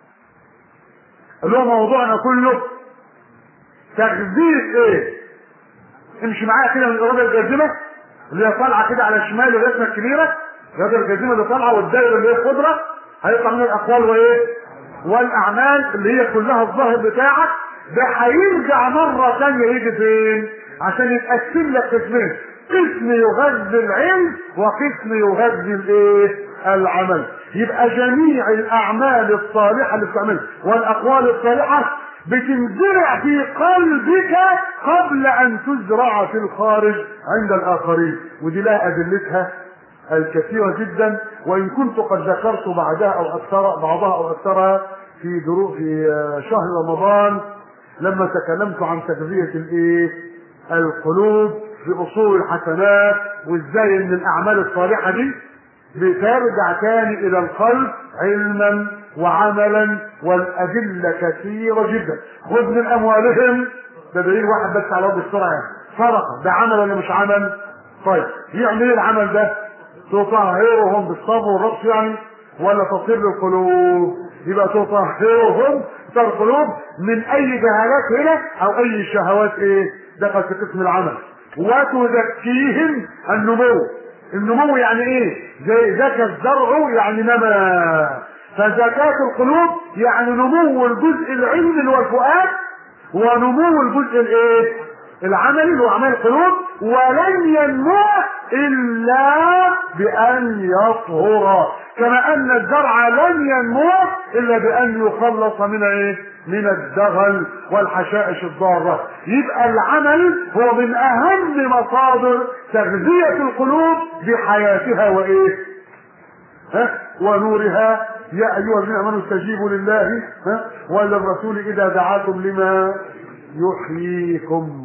اللي هو موضوعنا كله تغذيه ايه امشي معايا كده من الاراده الجازمه اللي هي طالعه كده على الشمال الرسمه الكبيره الاراده الجازمه اللي طالعه والدايره اللي هي الخضره هيطلع من الاقوال وايه والاعمال اللي هي كلها الظاهر بتاعك ده هيرجع مره ثانيه يجي فين عشان يتقسم لك قسمين قسم يغذي العلم وقسم يغذي الايه العمل يبقى جميع الاعمال الصالحه اللي بتعملها والاقوال الصالحه بتنزرع في قلبك قبل ان تزرع في الخارج عند الاخرين ودي لها ادلتها الكثيرة جدا وان كنت قد ذكرت بعدها او اكثر بعضها او اكثرها في درو في شهر رمضان لما تكلمت عن تغذية الايه القلوب باصول الحسنات وازاي ان الاعمال الصالحة دي بترجع تاني الى القلب علما وعملا والادله كثيره جدا خذ من اموالهم ده دليل واحد بس على وجه السرعه يعني صدقه ده عمل ولا مش عمل؟ طيب يعمل ايه العمل ده؟ تطهرهم بالصبر والرقص يعني ولا تطهير للقلوب؟ يبقى تطهرهم تطهر القلوب من اي جهالات هنا او اي شهوات ايه؟ دخل في قسم العمل وتزكيهم النمو النمو يعني ايه زي زكى الزرع يعني نمى فزكاة القلوب يعني نمو الجزء العلمي اللي هو الفؤاد ونمو الجزء الايه العملي اللي هو اعمال القلوب ولن ينمو الا بان يطهر كما ان الزرع لن ينمو الا بان يخلص من ايه من الدغل والحشائش الضارة يبقى العمل هو من اهم مصادر تغذية القلوب بحياتها وايه ها ونورها يا ايها الذين امنوا استجيبوا لله ها وللرسول اذا دعاكم لما يحييكم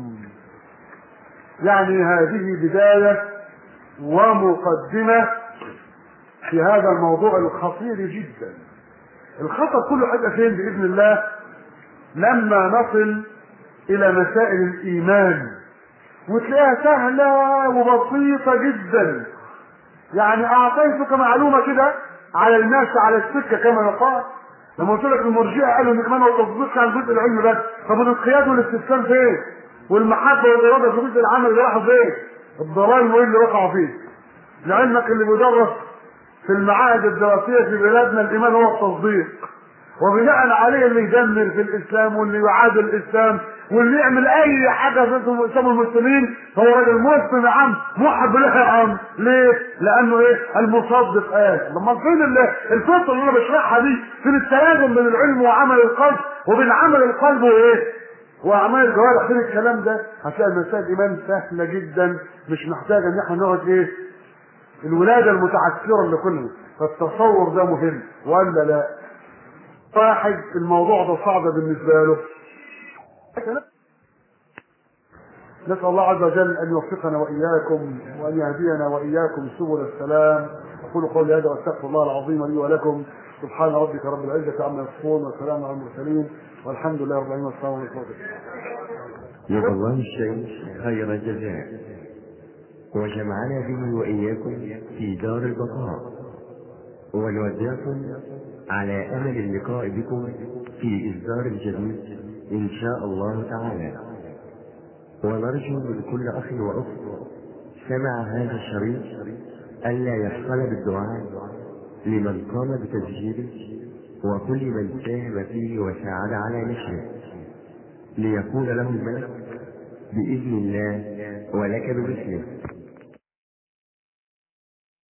يعني هذه بداية ومقدمة في هذا الموضوع الخطير جدا الخطر كله حاجة فين بإذن الله لما نصل إلى مسائل الإيمان وتلاقيها سهلة وبسيطة جدا يعني أعطيتك معلومة كده على الماشي على السكة كما يقال لما قلت لك المرجئة قالوا ان الإيمان والتصديق عن جزء العلم بس طب الانقياد والاستسلام فين؟ والمحبة والإرادة في جزء العمل اللي راحوا فين؟ الضلال وايه اللي وقعوا فيه؟ لعلمك اللي بيدرس في المعاهد الدراسية في بلادنا الإيمان هو التصديق وبناء عليه اللي يدمر في الإسلام واللي يعادل الإسلام واللي يعمل أي حاجة في إسلام المسلمين هو راجل مسلم يا عم محب له يا عم ليه؟ لأنه إيه؟ المصدق قال لما فين ال- الفطرة اللي أنا بشرحها دي فين التلازم بين العلم وعمل القلب وبين عمل القلب وإيه؟ واعمال الجوارح فين الكلام ده هتلاقي مسائل الايمان سهله جدا مش محتاجه ان احنا نقعد ايه الولاده المتعسره اللي كنا فالتصور ده مهم ولا لا واحد الموضوع ده صعب بالنسبه له نسأل الله عز وجل أن يوفقنا وإياكم وأن يهدينا وإياكم سبل السلام أقول قولي هذا وأستغفر الله العظيم لي ولكم سبحان ربك رب العزة عما يصفون والسلام على المرسلين والحمد لله رب العالمين والسلام عليكم ورحمة الله جزا الله الشيخ خير الجزاء وجمعنا به وإياكم في دار البقاء ونودعكم على أمل اللقاء بكم في إصدار جديد إن شاء الله تعالى ونرجو من كل أخ وأخت سمع هذا الشريط ألا يحصل بالدعاء لمن قام بتسجيله وكل من ساهم فيه وساعد على نشره ليكون له الملك بإذن الله ولك بمثله